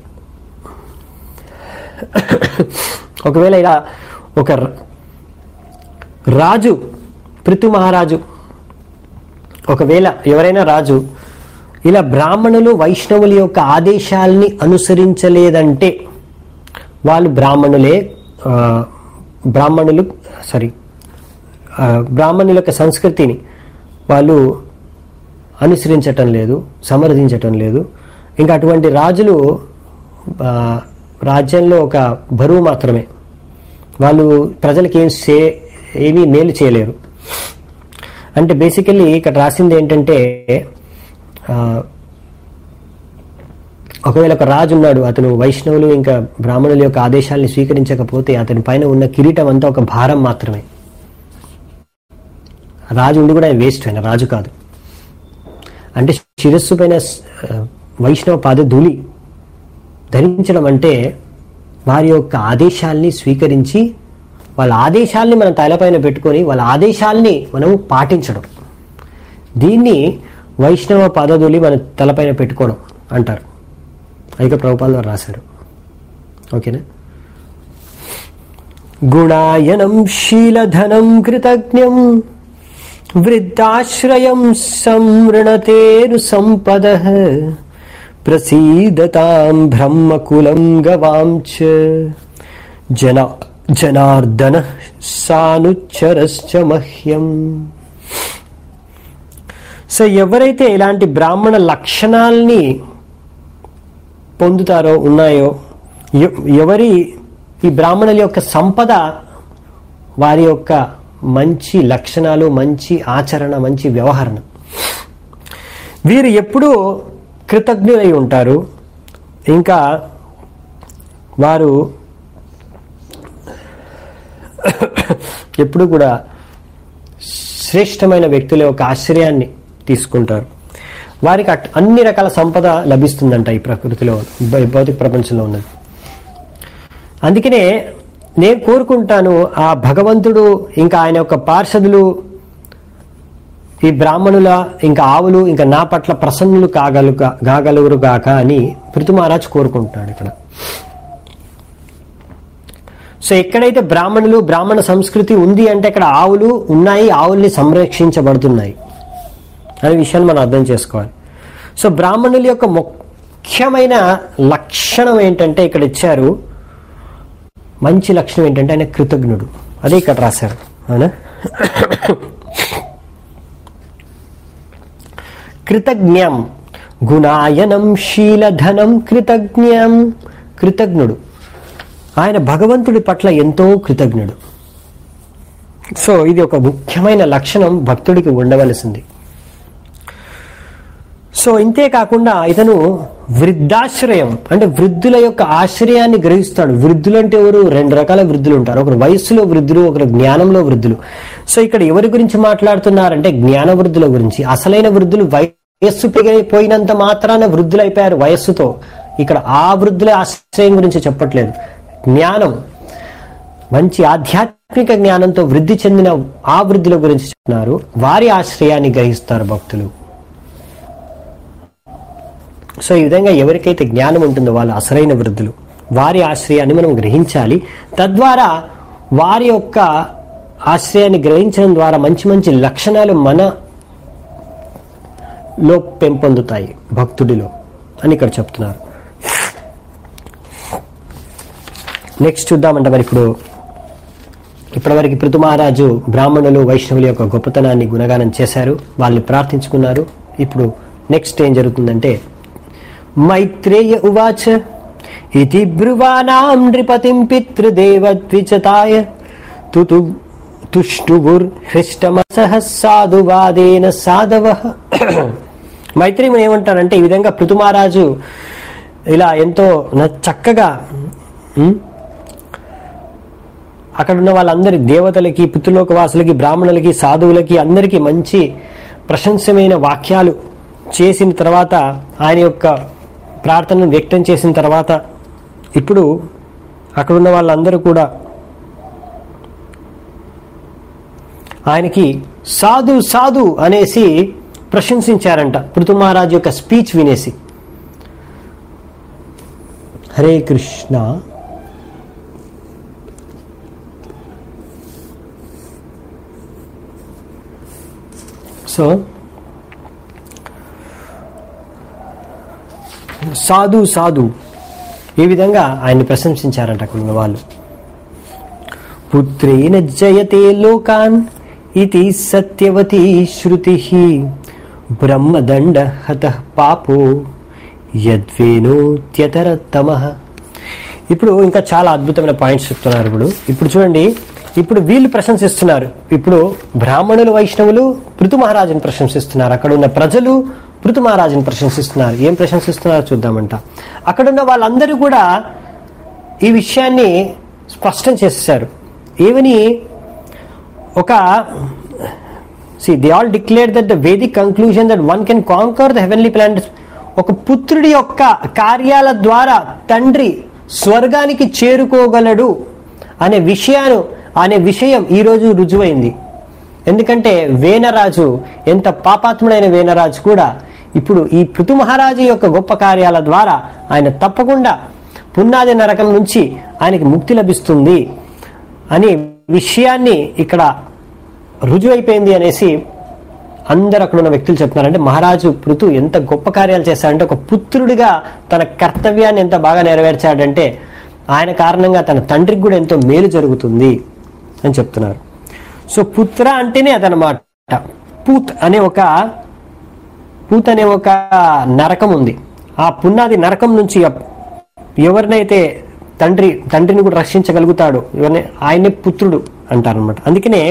A: ఒకవేళ ఇలా ఒక ర- రాజు పృథు మహారాజు ఒకవేళ ఎవరైనా రాజు ఇలా బ్రాహ్మణులు వైష్ణవుల యొక్క ఆదేశాల్ని అనుసరించలేదంటే వాళ్ళు బ్రాహ్మణులే ఆ, బ్రాహ్మణులు సారీ ఆ, బ్రాహ్మణుల యొక్క సంస్కృతిని వాళ్ళు అనుసరించటం లేదు సమర్థించటం లేదు ఇంకా అటువంటి రాజులు ఆ, రాజ్యంలో ఒక బరువు మాత్రమే వాళ్ళు ప్రజలకి ఏం సే ఏమీ మేలు చేయలేరు అంటే బేసికల్లీ ఇక్కడ రాసింది ఏంటంటే ఆ, ఒకవేళ ఒక రాజు ఉన్నాడు అతను వైష్ణవులు ఇంకా బ్రాహ్మణుల యొక్క ఆదేశాల్ని స్వీకరించకపోతే అతని పైన ఉన్న కిరీటం అంతా ఒక భారం మాత్రమే రాజు ఉండి కూడా ఆయన వేస్ట్ ఆయన రాజు కాదు అంటే శిరస్సు పైన ఆ, వైష్ణవ పాద ధూళి ధరించడం అంటే వారి యొక్క ఆదేశాల్ని స్వీకరించి వాళ్ళ ఆదేశాల్ని మన తలపైన పెట్టుకొని వాళ్ళ ఆదేశాల్ని మనం పాటించడం దీన్ని వైష్ణవ పదధులి మన తలపైన పెట్టుకోవడం అంటారు అధిక ప్రభుపాల ద్వారా రాశారు ఓకేనా గుణాయనం శీలధనం కృతజ్ఞం వృద్ధాశ్రయం సంవృణతేరు సంపద ప్రసీదతాం బ్రహ్మకులం గవాం చ జన జనార్దన సానుచ్చరశ్చ మహ్యం సో ఎవరైతే ఇలాంటి బ్రాహ్మణ లక్షణాల్ని పొందుతారో ఉన్నాయో ఎ- ఎవరి ఈ బ్రాహ్మణుల యొక్క సంపద వారి యొక్క మంచి లక్షణాలు మంచి ఆచరణ మంచి వ్యవహరణ వీరు ఎప్పుడూ కృతజ్ఞులై ఉంటారు ఇంకా వారు ఎప్పుడు కూడా శ్రేష్టమైన వ్యక్తుల యొక్క ఆశ్రయాన్ని తీసుకుంటారు వారికి అట్- అన్ని రకాల సంపద లభిస్తుందంట ఈ ప్రకృతిలో భౌ- భౌతిక ప్రపంచంలో ఉన్నది అందుకనే నేను కోరుకుంటాను ఆ భగవంతుడు ఇంకా ఆయన యొక్క పార్షదులు ఈ బ్రాహ్మణుల ఇంకా ఆవులు ఇంకా నా పట్ల ప్రసన్నులు కాగలు కాగలుగురు గాక అని పృథు మహారాజ్ కోరుకుంటున్నాడు ఇక్కడ సో ఎక్కడైతే బ్రాహ్మణులు బ్రాహ్మణ సంస్కృతి ఉంది అంటే అక్కడ ఆవులు ఉన్నాయి ఆవుల్ని సంరక్షించబడుతున్నాయి అనే విషయాన్ని మనం అర్థం చేసుకోవాలి సో బ్రాహ్మణుల యొక్క ముఖ్యమైన లక్షణం ఏంటంటే ఇక్కడ ఇచ్చారు మంచి లక్షణం ఏంటంటే ఆయన కృతజ్ఞుడు అదే ఇక్కడ రాశారు అవునా కృతజ్ఞం గుణాయనం శీలధనం కృతజ్ఞం కృతజ్ఞుడు ఆయన భగవంతుడి పట్ల ఎంతో కృతజ్ఞుడు సో ఇది ఒక ముఖ్యమైన లక్షణం భక్తుడికి ఉండవలసింది సో ఇంతే కాకుండా ఇతను వృద్ధాశ్రయం అంటే వృద్ధుల యొక్క ఆశ్రయాన్ని గ్రహిస్తాడు వృద్ధులు అంటే ఎవరు రెండు రకాల వృద్ధులు ఉంటారు ఒకరు వయస్సులో వృద్ధులు ఒకరు జ్ఞానంలో వృద్ధులు సో ఇక్కడ ఎవరి గురించి మాట్లాడుతున్నారంటే జ్ఞాన వృద్ధుల గురించి అసలైన వృద్ధులు వయస్సు పెరిగిపోయినంత మాత్రాన వృద్ధులు అయిపోయారు వయస్సుతో ఇక్కడ ఆ వృద్ధుల ఆశ్రయం గురించి చెప్పట్లేదు జ్ఞానం మంచి ఆధ్యాత్మిక జ్ఞానంతో వృద్ధి చెందిన ఆ వృద్ధుల గురించి చెప్తున్నారు వారి ఆశ్రయాన్ని గ్రహిస్తారు భక్తులు సో ఈ విధంగా ఎవరికైతే జ్ఞానం ఉంటుందో వాళ్ళు అసలైన వృద్ధులు వారి ఆశ్రయాన్ని మనం గ్రహించాలి తద్వారా వారి యొక్క ఆశ్రయాన్ని గ్రహించడం ద్వారా మంచి మంచి లక్షణాలు మన లో పెంపొందుతాయి భక్తుడిలో అని ఇక్కడ చెప్తున్నారు నెక్స్ట్ చూద్దామంటే మరి ఇప్పుడు ఇప్పటివరకు పృథు మహారాజు బ్రాహ్మణులు వైష్ణవుల యొక్క గొప్పతనాన్ని గుణగానం చేశారు వాళ్ళని ప్రార్థించుకున్నారు ఇప్పుడు నెక్స్ట్ ఏం జరుగుతుందంటే మైత్రేయ ఉవాచ ఇది బ్రువానాం నృపతిం పితృదేవద్విజతాయ తుతు తుష్టుగుర్ హృష్టమసహ సాధువాదేన సాధవ మైత్రేయుడు ఏమంటారంటే ఈ విధంగా పృథు మహారాజు ఇలా ఎంతో న- చక్కగా ఉం, అక్కడ ఉన్న వాళ్ళందరి దేవతలకి పితృలోక వాసులకి బ్రాహ్మణులకి సాధువులకి అందరికీ మంచి ప్రశంసమైన వాక్యాలు చేసిన తర్వాత ఆయన యొక్క ప్రార్థనను వ్యక్తం చేసిన తర్వాత ఇప్పుడు అక్కడ ఉన్న వాళ్ళందరూ కూడా ఆయనకి సాధు సాధు అనేసి ప్రశంసించారంట పృథు మహారాజు యొక్క స్పీచ్ వినేసి హరే కృష్ణ సో సాధు సాధు ఈ విధంగా ఆయన్ని ప్రశంసించారంట అక్కడ ఉన్న వాళ్ళు పుత్రేణ జయతే లోకాన్ ఇది సత్యవతి శృతి బ్రహ్మదండ హత పాపో యద్వేనోత్యతరతమ ఇప్పుడు ఇంకా చాలా అద్భుతమైన పాయింట్స్ చెప్తున్నారు ఇప్పుడు ఇప్పుడు చూడండి ఇప్పుడు వీళ్ళు ప్రశంసిస్తున్నారు ఇప్పుడు బ్రాహ్మణులు వైష్ణవులు పృథు మహారాజుని ప్రశంసిస్తున్నారు అక్కడ ఉన్న ప్రజలు పృథు మహారాజుని ప్రశంసిస్తున్నారు ఏం ప్రశంసిస్తున్నారో చూద్దామంట అక్కడ ఉన్న వాళ్ళందరూ కూడా ఈ విషయాన్ని స్పష్టం చేసేసారు ఏమని ఒక see they all declare that the Vedic conclusion that one can conquer the heavenly planet ఒక పుత్రుడి యొక్క కార్యాల ద్వారా తండ్రి స్వర్గానికి చేరుకోగలడు అనే విషయాన్ని అనే విషయం ఈరోజు రుజువైంది ఎందుకంటే వేనరాజు ఎంత పాపాత్ముడైన వేనరాజు కూడా ఇప్పుడు ఈ పృథు మహారాజు యొక్క గొప్ప కార్యాల ద్వారా ఆయన తప్పకుండా పున్నాది నరకం నుంచి ఆయనకి ముక్తి లభిస్తుంది అనే విషయాన్ని ఇక్కడ రుజువైపోయింది అనేసి అందరు అక్కడ ఉన్న వ్యక్తులు చెప్తున్నారు అంటే మహారాజు పృథు ఎంత గొప్ప కార్యాలు చేశాడంటే ఒక పుత్రుడిగా తన కర్తవ్యాన్ని ఎంత బాగా నెరవేర్చాడంటే ఆయన కారణంగా తన తండ్రికి కూడా ఎంతో మేలు జరుగుతుంది అని చెప్తున్నారు సో పుత్ర అంటేనే అదనమాట పూత్ అనే ఒక పూత్ అనే ఒక నరకం ఉంది ఆ పునాది నరకం నుంచి ఎప్- ఎవరినైతే తండ్రి తండ్రిని కూడా రక్షించగలుగుతాడు ఎవరిని ఆయనే పుత్రుడు అంటారనమాట అందుకనే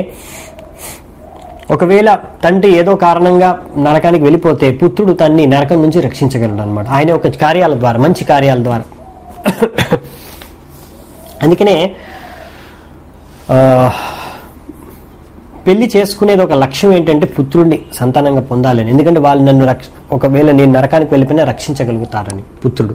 A: ఒకవేళ తండ్రి ఏదో కారణంగా నరకానికి వెళ్ళిపోతే పుత్రుడు తన్ని నరకం నుంచి రక్షించగలడు అనమాట ఆయన ఒక కార్యాల ద్వారా మంచి కార్యాల ద్వారా అందుకనే ఆ, పెళ్లి చేసుకునేది ఒక లక్ష్యం ఏంటంటే పుత్రుడిని సంతానంగా పొందాలని ఎందుకంటే వాళ్ళు నన్ను రక్ష ఒకవేళ నేను నరకానికి వెళ్ళిపోయినా రక్షించగలుగుతారని పుత్రుడు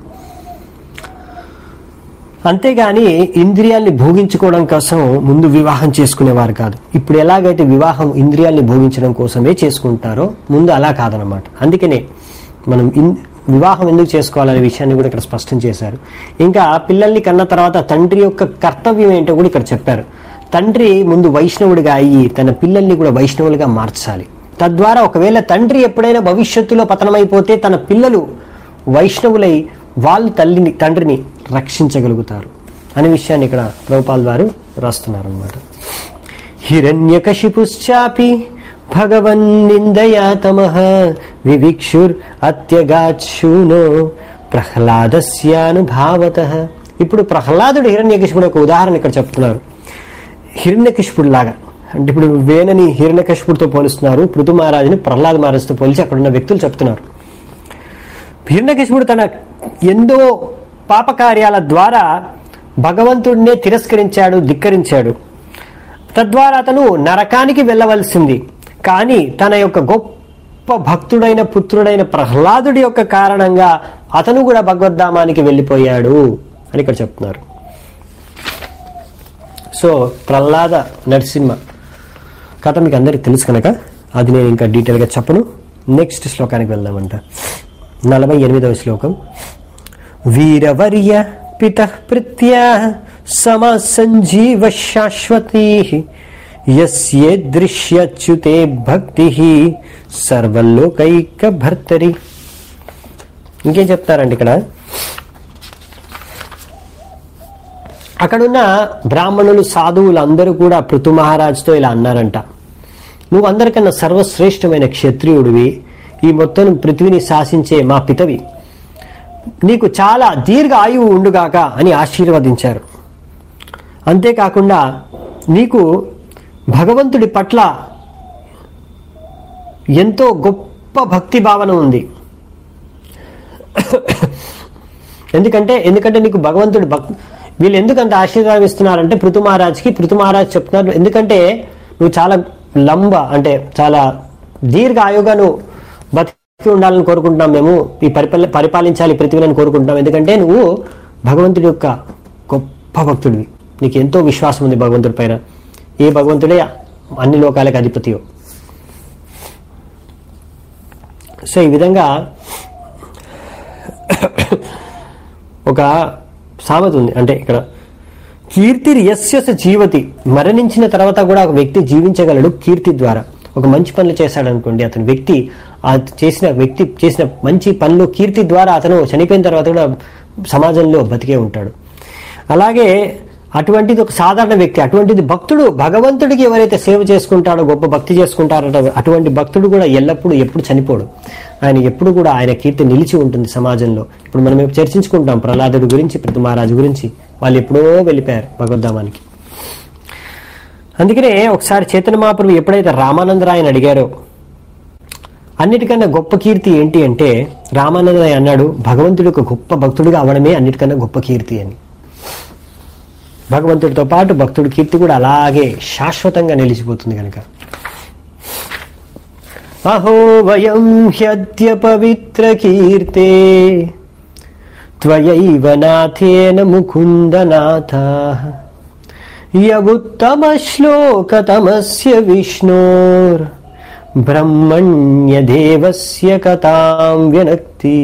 A: అంతేగాని ఇంద్రియాల్ని భోగించుకోవడం కోసం ముందు వివాహం చేసుకునేవారు కాదు ఇప్పుడు ఎలాగైతే వివాహం ఇంద్రియాల్ని భోగించడం కోసమే చేసుకుంటారో ముందు అలా కాదనమాట అందుకనే మనం ఇన్ వివాహం ఎందుకు చేసుకోవాలనే విషయాన్ని కూడా ఇక్కడ స్పష్టం చేశారు ఇంకా పిల్లల్ని కన్న తర్వాత తండ్రి యొక్క కర్తవ్యం ఏంటో కూడా ఇక్కడ చెప్పారు తండ్రి ముందు వైష్ణవుడిగా అయ్యి తన పిల్లల్ని కూడా వైష్ణవులుగా మార్చాలి తద్వారా ఒకవేళ తండ్రి ఎప్పుడైనా భవిష్యత్తులో పతనమైపోతే తన పిల్లలు వైష్ణవులై వాళ్ళు తల్లిని తండ్రిని రక్షించగలుగుతారు అనే విషయాన్ని ఇక్కడ ప్రభుపాల్ వారు రాస్తున్నారు అనమాట హిరణ్యకశిపుశ్చాపి భగవన్ నిందయా తమః వివిక్షుర్ అత్యగాచ్యూనో ప్రహ్లాదస్యానుభావత ఇప్పుడు ప్రహ్లాదుడు హిరణ్యకశిపుడు ఒక ఉదాహరణ ఇక్కడ చెప్తున్నారు హిరణ్యకశిపుడు లాగా అంటే ఇప్పుడు వేణని హిరణ్యకశిపుడితో పోలుస్తున్నారు పృథు మహారాజుని ప్రహ్లాద మహారాజుతో పోల్చి అక్కడ ఉన్న వ్యక్తులు చెప్తున్నారు హిరణ్యకశిపుడు తన ఎందో పాపకార్యాల ద్వారా భగవంతుడినే తిరస్కరించాడు ధిక్కరించాడు తద్వారా అతను నరకానికి వెళ్ళవలసింది కానీ తన యొక్క గొప్ప భక్తుడైన పుత్రుడైన ప్రహ్లాదుడి యొక్క కారణంగా అతను కూడా భగవద్ధామానికి వెళ్ళిపోయాడు అని ఇక్కడ చెప్తున్నారు సో ప్రహ్లాద నరసింహ కథ మీకు అందరికి తెలుసు కనుక అది నేను ఇంకా డీటెయిల్గా చెప్పను నెక్స్ట్ శ్లోకానికి వెళ్దామంట నలభై ఎనిమిదవ శ్లోకం వీరవర్య పిత ప్రీత్యా సమ సంజీవ శాశ్వతీ యస్యే దృశ్యచ్యుతే భక్తి సర్వలోకైక భర్తరి ఇంకేం చెప్తారండి ఇక్కడ అక్కడున్న బ్రాహ్మణులు సాధువులు అందరూ కూడా పృథు మహారాజుతో ఇలా అన్నారంట నువ్వు అందరికన్నా సర్వశ్రేష్టమైన క్షత్రియుడివి ఈ మొత్తం పృథ్వీని శాసించే మా పితవి నీకు చాలా దీర్ఘ ఆయువు ఉండుగాక అని ఆశీర్వదించారు అంతేకాకుండా నీకు భగవంతుడి పట్ల ఎంతో గొప్ప భక్తి భావన ఉంది ఎందుకంటే ఎందుకంటే నీకు భగవంతుడి భక్ వీళ్ళు ఎందుకు అంత ఆశీర్వాదం ఇస్తున్నారంటే పృథు మహారాజ్కి పృథు మహారాజ్ చెప్తున్నారు ఎందుకంటే నువ్వు చాలా లంబ అంటే చాలా దీర్ఘ ఆయుగా నువ్వు బతికి ఉండాలని కోరుకుంటున్నాం మేము ఈ పరిపాల పరిపాలించాలి పృథ్వీలను కోరుకుంటున్నాం ఎందుకంటే నువ్వు భగవంతుడి యొక్క గొప్ప భక్తుడివి నీకు ఎంతో విశ్వాసం ఉంది భగవంతుడి పైన ఏ భగవంతుడే అన్ని లోకాలకు అధిపతియో సో ఈ విధంగా ఒక సామెత ఉంది అంటే ఇక్కడ కీర్తి యస్యస జీవతి మరణించిన తర్వాత కూడా ఒక వ్యక్తి జీవించగలడు కీర్తి ద్వారా ఒక మంచి పనులు చేశాడనుకోండి అతని వ్యక్తి ఆ చేసిన వ్యక్తి చేసిన మంచి పనులు కీర్తి ద్వారా అతను చనిపోయిన తర్వాత కూడా సమాజంలో బతికే ఉంటాడు అలాగే అటువంటిది ఒక సాధారణ వ్యక్తి అటువంటిది భక్తుడు భగవంతుడికి ఎవరైతే సేవ చేసుకుంటాడో గొప్ప భక్తి చేసుకుంటారో అటువంటి భక్తుడు కూడా ఎల్లప్పుడూ ఎప్పుడు చనిపోడు ఆయన ఎప్పుడు కూడా ఆయన కీర్తి నిలిచి ఉంటుంది సమాజంలో ఇప్పుడు మనం చర్చించుకుంటాం ప్రహ్లాదుడి గురించి పృథు మహారాజు గురించి వాళ్ళు ఎప్పుడో వెళ్ళిపోయారు భగవద్ధామానికి అందుకనే ఒకసారి చైతన్య మహాప్రభు ఎప్పుడైతే రామానందరాయని అడిగారో అన్నిటికన్నా గొప్ప కీర్తి ఏంటి అంటే రామానందరాయ అన్నాడు భగవంతుడి యొక్క గొప్ప భక్తుడిగా అవడమే అన్నిటికన్నా గొప్ప కీర్తి అని భగవంతుడితో పాటు భక్తుడి కీర్తి కూడా అలాగే శాశ్వతంగా నిలిచిపోతుంది కనుక అహో వయం హ్యద్య పవిత్ర కీర్తే త్వయైవ నాథేన ముకుందనాథ యగుత్తమ శ్లోకతమస్య విష్ణోర్ బ్రహ్మణ్యదేవస్య కథాం వ్యనక్తి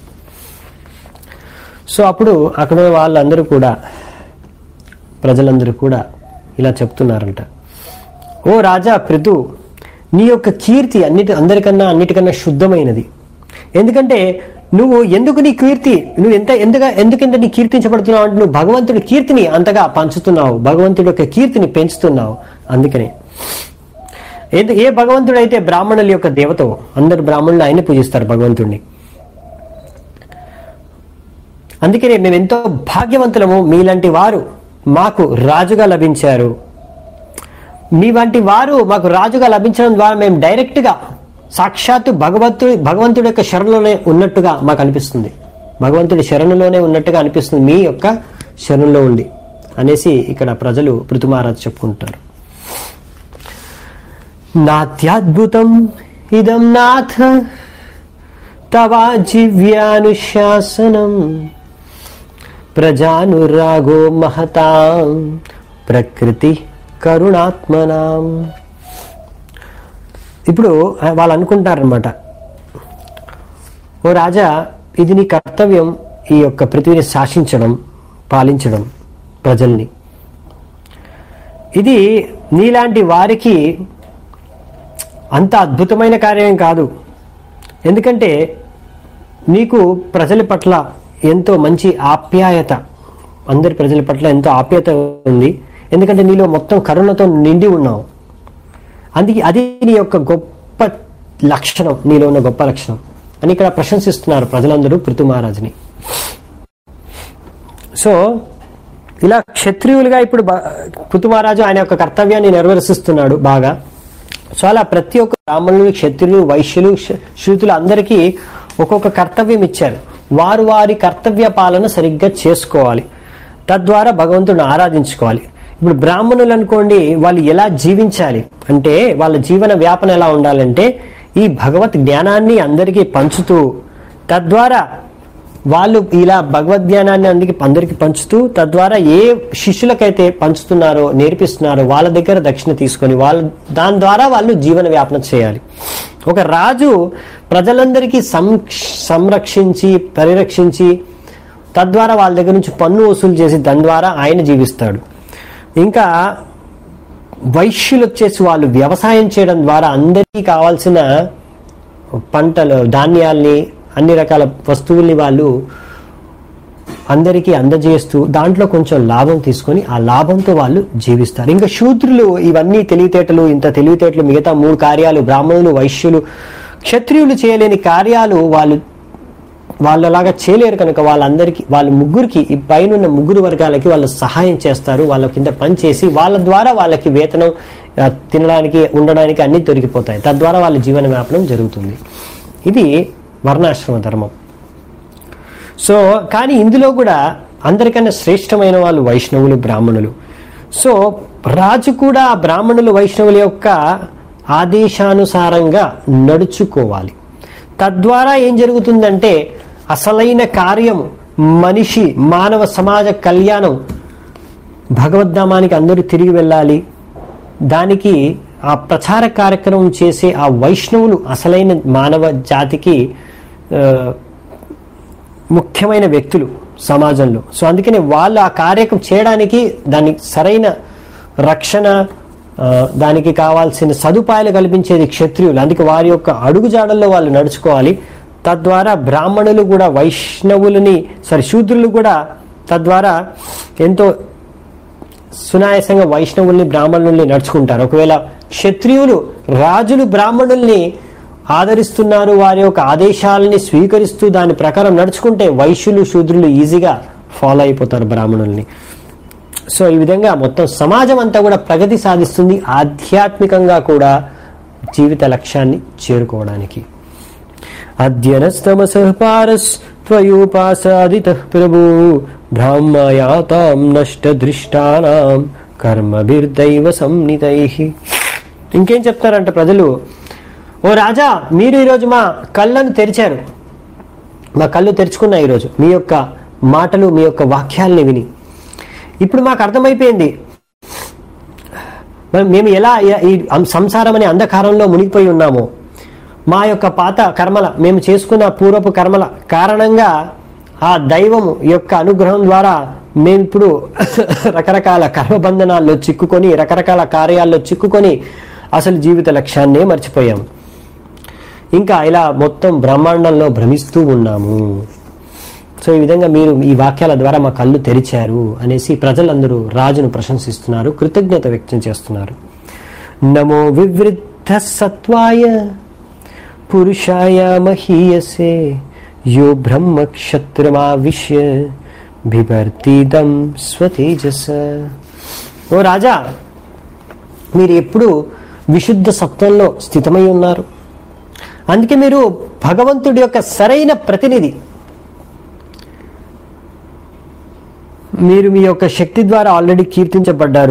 A: సో అప్పుడు అక్కడ వాళ్ళందరూ కూడా ప్రజలందరూ కూడా ఇలా చెప్తున్నారంట ఓ రాజా పృథు నీ యొక్క కీర్తి అన్నిటి అందరికన్నా అన్నిటికన్నా శుద్ధమైనది ఎందుకంటే నువ్వు ఎందుకు నీ కీర్తి నువ్వు ఎంత ఎందుగా ఎందుకంత నీ కీర్తించబడుతున్నావు అంటే నువ్వు భగవంతుడి కీర్తిని అంతగా పంచుతున్నావు భగవంతుడి యొక్క కీర్తిని పెంచుతున్నావు అందుకనే ఏది ఏ భగవంతుడు అయితే బ్రాహ్మణుల యొక్క దేవతో అందరు బ్రాహ్మణులు ఆయన్ని పూజిస్తారు భగవంతుడిని అందుకనే మేము ఎంతో భాగ్యవంతులము మీలాంటి వారు మాకు రాజుగా లభించారు మీ వంటి వారు మాకు రాజుగా లభించడం ద్వారా మేము డైరెక్ట్గా సాక్షాత్తు భగవంతుడి భగవంతుడి యొక్క శరణులోనే ఉన్నట్టుగా మాకు అనిపిస్తుంది భగవంతుడి శరణులోనే ఉన్నట్టుగా అనిపిస్తుంది మీ యొక్క శరణులో ఉండి అనేసి ఇక్కడ ప్రజలు పృథుమహారాజు చెప్పుకుంటారు నాత్యద్భుతం ఇదం నాథ తవా జివ్యానుశాసనం ప్రజానురాగో మహతాం ప్రకృతి కరుణాత్మనాం ఇప్పుడు వాళ్ళు అనుకుంటారనమాట ఓ రాజా ఇది నీ కర్తవ్యం ఈ యొక్క పృథ్వీని శాసించడం పాలించడం ప్రజల్ని ఇది నీలాంటి వారికి అంత అద్భుతమైన కార్యం కాదు ఎందుకంటే నీకు ప్రజల పట్ల ఎంతో మంచి ఆప్యాయత అందరి ప్రజల పట్ల ఎంతో ఆప్యాయత ఉంది ఎందుకంటే నీలో మొత్తం కరుణతో నిండి ఉన్నావు అందుకే అది నీ యొక్క గొప్ప లక్షణం నీలో ఉన్న గొప్ప లక్షణం అని ఇక్కడ ప్రశంసిస్తున్నారు ప్రజలందరూ పృథు మహారాజుని సో ఇలా క్షత్రియులుగా ఇప్పుడు బ- పృథు మహారాజు ఆయన యొక్క కర్తవ్యాన్ని నెరవేరుస్తున్నాడు బాగా సో అలా ప్రతి ఒక్క బ్రాహ్మణులు క్షత్రియులు వైశ్యులు శ- శూతులు అందరికీ ఒక్కొక్క కర్తవ్యం ఇచ్చారు వారు వారి కర్తవ్య పాలన సరిగ్గా చేసుకోవాలి తద్వారా భగవంతుడిని ఆరాధించుకోవాలి ఇప్పుడు బ్రాహ్మణులు అనుకోండి వాళ్ళు ఎలా జీవించాలి అంటే వాళ్ళ జీవన వ్యాపన ఎలా ఉండాలంటే ఈ భగవత్ జ్ఞానాన్ని అందరికీ పంచుతూ తద్వారా వాళ్ళు ఇలా భగవద్ జ్ఞానాన్ని అందుకే అందరికి పంచుతూ తద్వారా ఏ శిష్యులకైతే పంచుతున్నారో నేర్పిస్తున్నారో వాళ్ళ దగ్గర దక్షిణ తీసుకొని వాళ్ళు దాని ద్వారా వాళ్ళు జీవన వ్యాపన చేయాలి ఒక రాజు ప్రజలందరికీ సం సంరక్షించి పరిరక్షించి తద్వారా వాళ్ళ దగ్గర నుంచి పన్ను వసూలు చేసి దాని ద్వారా ఆయన జీవిస్తాడు ఇంకా వైశ్యులు వచ్చేసి వాళ్ళు వ్యవసాయం చేయడం ద్వారా అందరికీ కావాల్సిన పంటలు ధాన్యాల్ని అన్ని రకాల వస్తువుల్ని వాళ్ళు అందరికీ అందజేస్తూ దాంట్లో కొంచెం లాభం తీసుకొని ఆ లాభంతో వాళ్ళు జీవిస్తారు ఇంకా శూద్రులు ఇవన్నీ తెలివితేటలు ఇంత తెలివితేటలు మిగతా మూడు కార్యాలు బ్రాహ్మణులు వైశ్యులు క్షత్రియులు చేయలేని కార్యాలు వాళ్ళు వాళ్ళలాగా చేయలేరు కనుక వాళ్ళందరికీ వాళ్ళ ముగ్గురికి ఈ పైన ఉన్న ముగ్గురు వర్గాలకి వాళ్ళు సహాయం చేస్తారు వాళ్ళ కింద పని చేసి వాళ్ళ ద్వారా వాళ్ళకి వేతనం ఆ, తినడానికి ఉండడానికి అన్ని దొరికిపోతాయి తద్వారా వాళ్ళ జీవన వ్యాపనం జరుగుతుంది ఇది వర్ణాశ్రమ ధర్మం సో కానీ ఇందులో కూడా అందరికన్నా శ్రేష్టమైన వాళ్ళు వైష్ణవులు బ్రాహ్మణులు సో రాజు కూడా ఆ బ్రాహ్మణులు వైష్ణవుల యొక్క ఆదేశానుసారంగా నడుచుకోవాలి తద్వారా ఏం జరుగుతుందంటే అసలైన కార్యం మనిషి మానవ సమాజ కళ్యాణం భగవద్ధామానికి అందరూ తిరిగి వెళ్ళాలి దానికి ఆ ప్రచార కార్యక్రమం చేసే ఆ వైష్ణవులు అసలైన మానవ జాతికి ఆ, ముఖ్యమైన వ్యక్తులు సమాజంలో సో అందుకని వాళ్ళు ఆ కార్యక్రమం చేయడానికి దానికి సరైన రక్షణ ఆ, దానికి కావాల్సిన సదుపాయాలు కల్పించేది క్షత్రియులు అందుకే వారి యొక్క అడుగుజాడల్లో వాళ్ళు నడుచుకోవాలి తద్వారా బ్రాహ్మణులు కూడా వైష్ణవులని సారీ శూద్రులు కూడా తద్వారా ఎంతో సునాయాసంగా వైష్ణవుల్ని బ్రాహ్మణుల్ని నడుచుకుంటారు ఒకవేళ క్షత్రియులు రాజులు బ్రాహ్మణుల్ని ఆదరిస్తున్నారు వారి యొక్క ఆదేశాలని స్వీకరిస్తూ దాని ప్రకారం నడుచుకుంటే వైశ్యులు శూద్రులు ఈజీగా ఫాలో అయిపోతారు బ్రాహ్మణుల్ని సో ఈ విధంగా మొత్తం సమాజం అంతా కూడా ప్రగతి సాధిస్తుంది ఆధ్యాత్మికంగా కూడా జీవిత లక్ష్యాన్ని చేరుకోవడానికి అద్యనస్తమస పారస్ త్వయోపాసాదిత ప్రభు బ్రాహ్మయాతాం నష్ట దృష్టానాం కర్మభిర్దైవ సంనితై ఇంకేం చెప్తారంట ప్రజలు ఓ రాజా మీరు ఈరోజు మా కళ్ళను తెరిచారు మా కళ్ళు తెరుచుకున్నాయి ఈరోజు మీ యొక్క మాటలు మీ యొక్క వాక్యాల్ని విని ఇప్పుడు మాకు అర్థమైపోయింది మరి మేము ఎలా ఎ- ఈ అం- సంసారం అనే అంధకారంలో మునిగిపోయి ఉన్నామో మా యొక్క పాత కర్మల మేము చేసుకున్న పూర్వపు కర్మల కారణంగా ఆ దైవము యొక్క అనుగ్రహం ద్వారా మేము ఇప్పుడు రకరకాల కర్మబంధనాల్లో చిక్కుకొని రకరకాల కార్యాల్లో చిక్కుకొని అసలు జీవిత లక్ష్యాన్నే మర్చిపోయాము ఇంకా ఇలా మొత్తం బ్రహ్మాండంలో భ్రమిస్తూ ఉన్నాము సో ఈ విధంగా మీరు ఈ వాక్యాల ద్వారా మా కళ్ళు తెరిచారు అనేసి ప్రజలందరూ రాజును ప్రశంసిస్తున్నారు కృతజ్ఞత వ్యక్తం చేస్తున్నారు నమో వివృత్త వివృద్ధ సత్వాయ పురుషాయ మహీయసే యో బ్రహ్మక్షత్రమావిశ్య బిభర్తీదం స్వతేజస ఓ రాజా మీరు ఎప్పుడు విశుద్ధ సత్వంలో స్థితమై ఉన్నారు అందుకే మీరు భగవంతుడి యొక్క సరైన ప్రతినిధి మీరు మీ యొక్క శక్తి ద్వారా ఆల్రెడీ కీర్తించబడ్డారు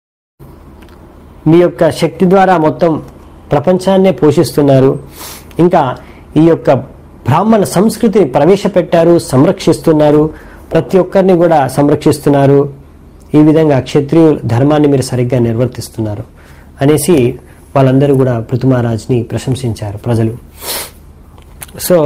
A: మీ యొక్క శక్తి ద్వారా మొత్తం ప్రపంచాన్నే పోషిస్తున్నారు ఇంకా ఈ యొక్క బ్రాహ్మణ సంస్కృతిని ప్రవేశపెట్టారు సంరక్షిస్తున్నారు ప్రతి ఒక్కరిని కూడా సంరక్షిస్తున్నారు ఈ విధంగా క్షత్రియ ధర్మాన్ని మీరు సరిగ్గా నిర్వర్తిస్తున్నారు అనేసి వాళ్ళందరూ కూడా పృథుమహారాజ్ని ప్రశంసించారు ప్రజలు సో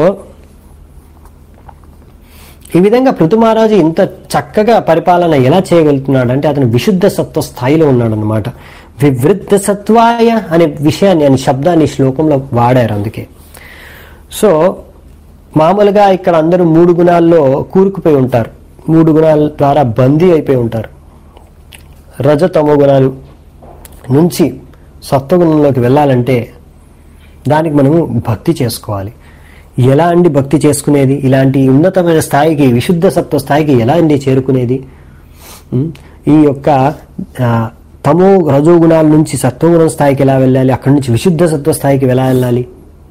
A: ఈ విధంగా పృథుమహారాజు ఇంత చక్కగా పరిపాలన ఎలా చేయగలుగుతున్నాడు అంటే అతను విశుద్ధ సత్వ స్థాయిలో ఉన్నాడు అనమాట వివృద్ధ సత్వాయ అనే విషయాన్ని అనే శబ్దాన్ని ఈ శ్లోకంలో వాడారు అందుకే సో మామూలుగా ఇక్కడ అందరూ మూడు గుణాల్లో కూరుకుపోయి ఉంటారు మూడు గుణాల ద్వారా బందీ అయిపోయి ఉంటారు రజతమో గుణాలు నుంచి సత్వగుణంలోకి వెళ్ళాలంటే దానికి మనము భక్తి చేసుకోవాలి ఎలా అండి భక్తి చేసుకునేది ఇలాంటి ఉన్నతమైన స్థాయికి విశుద్ధ సత్వ స్థాయికి ఎలా అండి చేరుకునేది ఉం? ఈ యొక్క ఆ, తమో రజోగుణాల నుంచి సత్వగుణం స్థాయికి ఎలా వెళ్ళాలి అక్కడి నుంచి విశుద్ధ సత్వ స్థాయికి ఎలా వెళ్ళాలి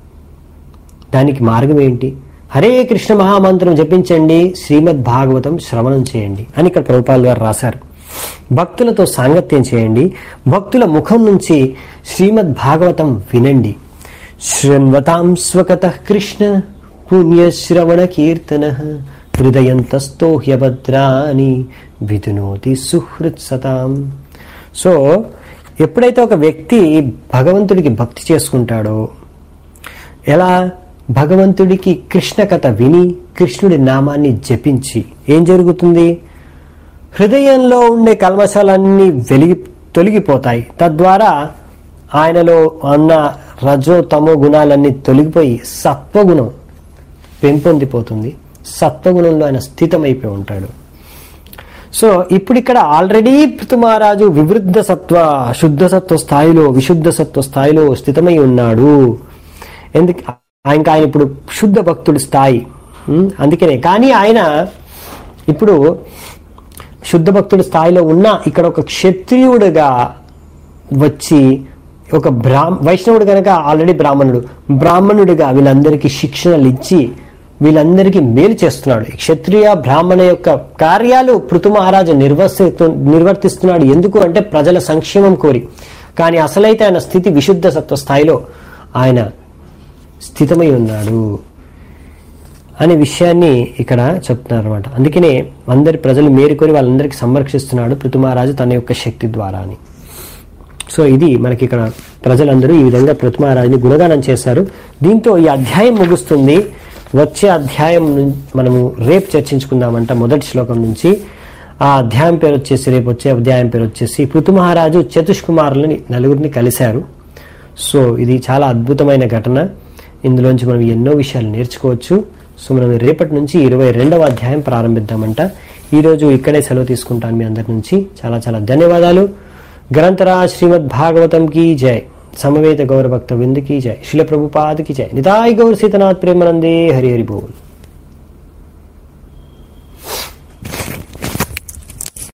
A: దానికి మార్గం ఏంటి హరే కృష్ణ మహామంత్రం జపించండి శ్రీమద్ భాగవతం శ్రవణం చేయండి అని ఇక్కడ ప్రభుపాల్ గారు రాశారు భక్తులతో సాంగత్యం చేయండి భక్తుల ముఖం నుంచి శ్రీమద్ భాగవతం వినండి శృణ్వతాం స్వకత కృష్ణ పుణ్యశ్రవణ కీర్తన హృదయంతస్థో హ్యభద్రాని విధునోతి సుహృత్సతాం సో ఎప్పుడైతే ఒక వ్యక్తి భగవంతుడికి భక్తి చేసుకుంటాడో ఎలా భగవంతుడికి కృష్ణ కథ విని కృష్ణుడి నామాన్ని జపించి ఏం జరుగుతుంది హృదయంలో ఉండే కల్మశాలన్నీ వెలిగి తొలగిపోతాయి తద్వారా ఆయనలో ఉన్న రజో తమో గుణాలన్నీ తొలగిపోయి సత్వగుణం పెంపొందిపోతుంది సత్వగుణంలో ఆయన స్థితమైపోయి ఉంటాడు సో ఇప్పుడు ఇక్కడ ఆల్రెడీ పృథుమహారాజు వివృద్ధ సత్వ శుద్ధ సత్వ స్థాయిలో విశుద్ధ సత్వ స్థాయిలో స్థితమై ఉన్నాడు ఎందుకు ఇంకా ఆయన ఇప్పుడు శుద్ధ భక్తుడి స్థాయి ఉం? అందుకనే కానీ ఆయన ఇప్పుడు శుద్ధ భక్తుడి స్థాయిలో ఉన్న ఇక్కడ ఒక క్షత్రియుడిగా వచ్చి ఒక బ్రాహ్మ వైష్ణవుడు కనుక ఆల్రెడీ బ్రాహ్మణుడు బ్రాహ్మణుడిగా వీళ్ళందరికీ శిక్షణలు ఇచ్చి వీళ్ళందరికీ మేలు చేస్తున్నాడు ఈ క్షత్రియ బ్రాహ్మణ యొక్క కార్యాలు పృథు మహారాజు నిర్వర్తిస్తు నిర్వర్తిస్తున్నాడు ఎందుకు అంటే ప్రజల సంక్షేమం కోరి కానీ అసలైతే ఆయన స్థితి విశుద్ధ సత్వ స్థాయిలో ఆయన స్థితమై ఉన్నాడు అనే విషయాన్ని ఇక్కడ చెప్తున్నారు అనమాట అందుకనే అందరి ప్రజలు మేరుకొని వాళ్ళందరికీ సంరక్షిస్తున్నాడు పృథుమహారాజు తన యొక్క శక్తి ద్వారా అని సో ఇది మనకి ఇక్కడ ప్రజలందరూ ఈ విధంగా పృథుమహారాజుని గుణగానం చేశారు దీంతో ఈ అధ్యాయం ముగుస్తుంది వచ్చే అధ్యాయం నుం- మనము రేపు చర్చించుకుందామంట మొదటి శ్లోకం నుంచి ఆ అధ్యాయం పేరు వచ్చేసి రేపు వచ్చే అధ్యాయం పేరు వచ్చేసి పృథుమహారాజు చతుష్కుమారులని నలుగురిని కలిశారు సో ఇది చాలా అద్భుతమైన ఘటన ఇందులోంచి మనం ఎన్నో విషయాలు నేర్చుకోవచ్చు సో మనం రేపటి నుంచి ఇరవై రెండవ అధ్యాయం ప్రారంభిద్దామంట ఈరోజు ఇక్కడే సెలవు తీసుకుంటాను మీ అందరి నుంచి చాలా చాలా ధన్యవాదాలు గ్రంథరా శ్రీమద్ భాగవతం की जय समवेत गौर भक्त विंद की जय शिल प्रभुपाद की जय निताय गौर सीतनाथ प्रेमानंदे हरि हरि बोल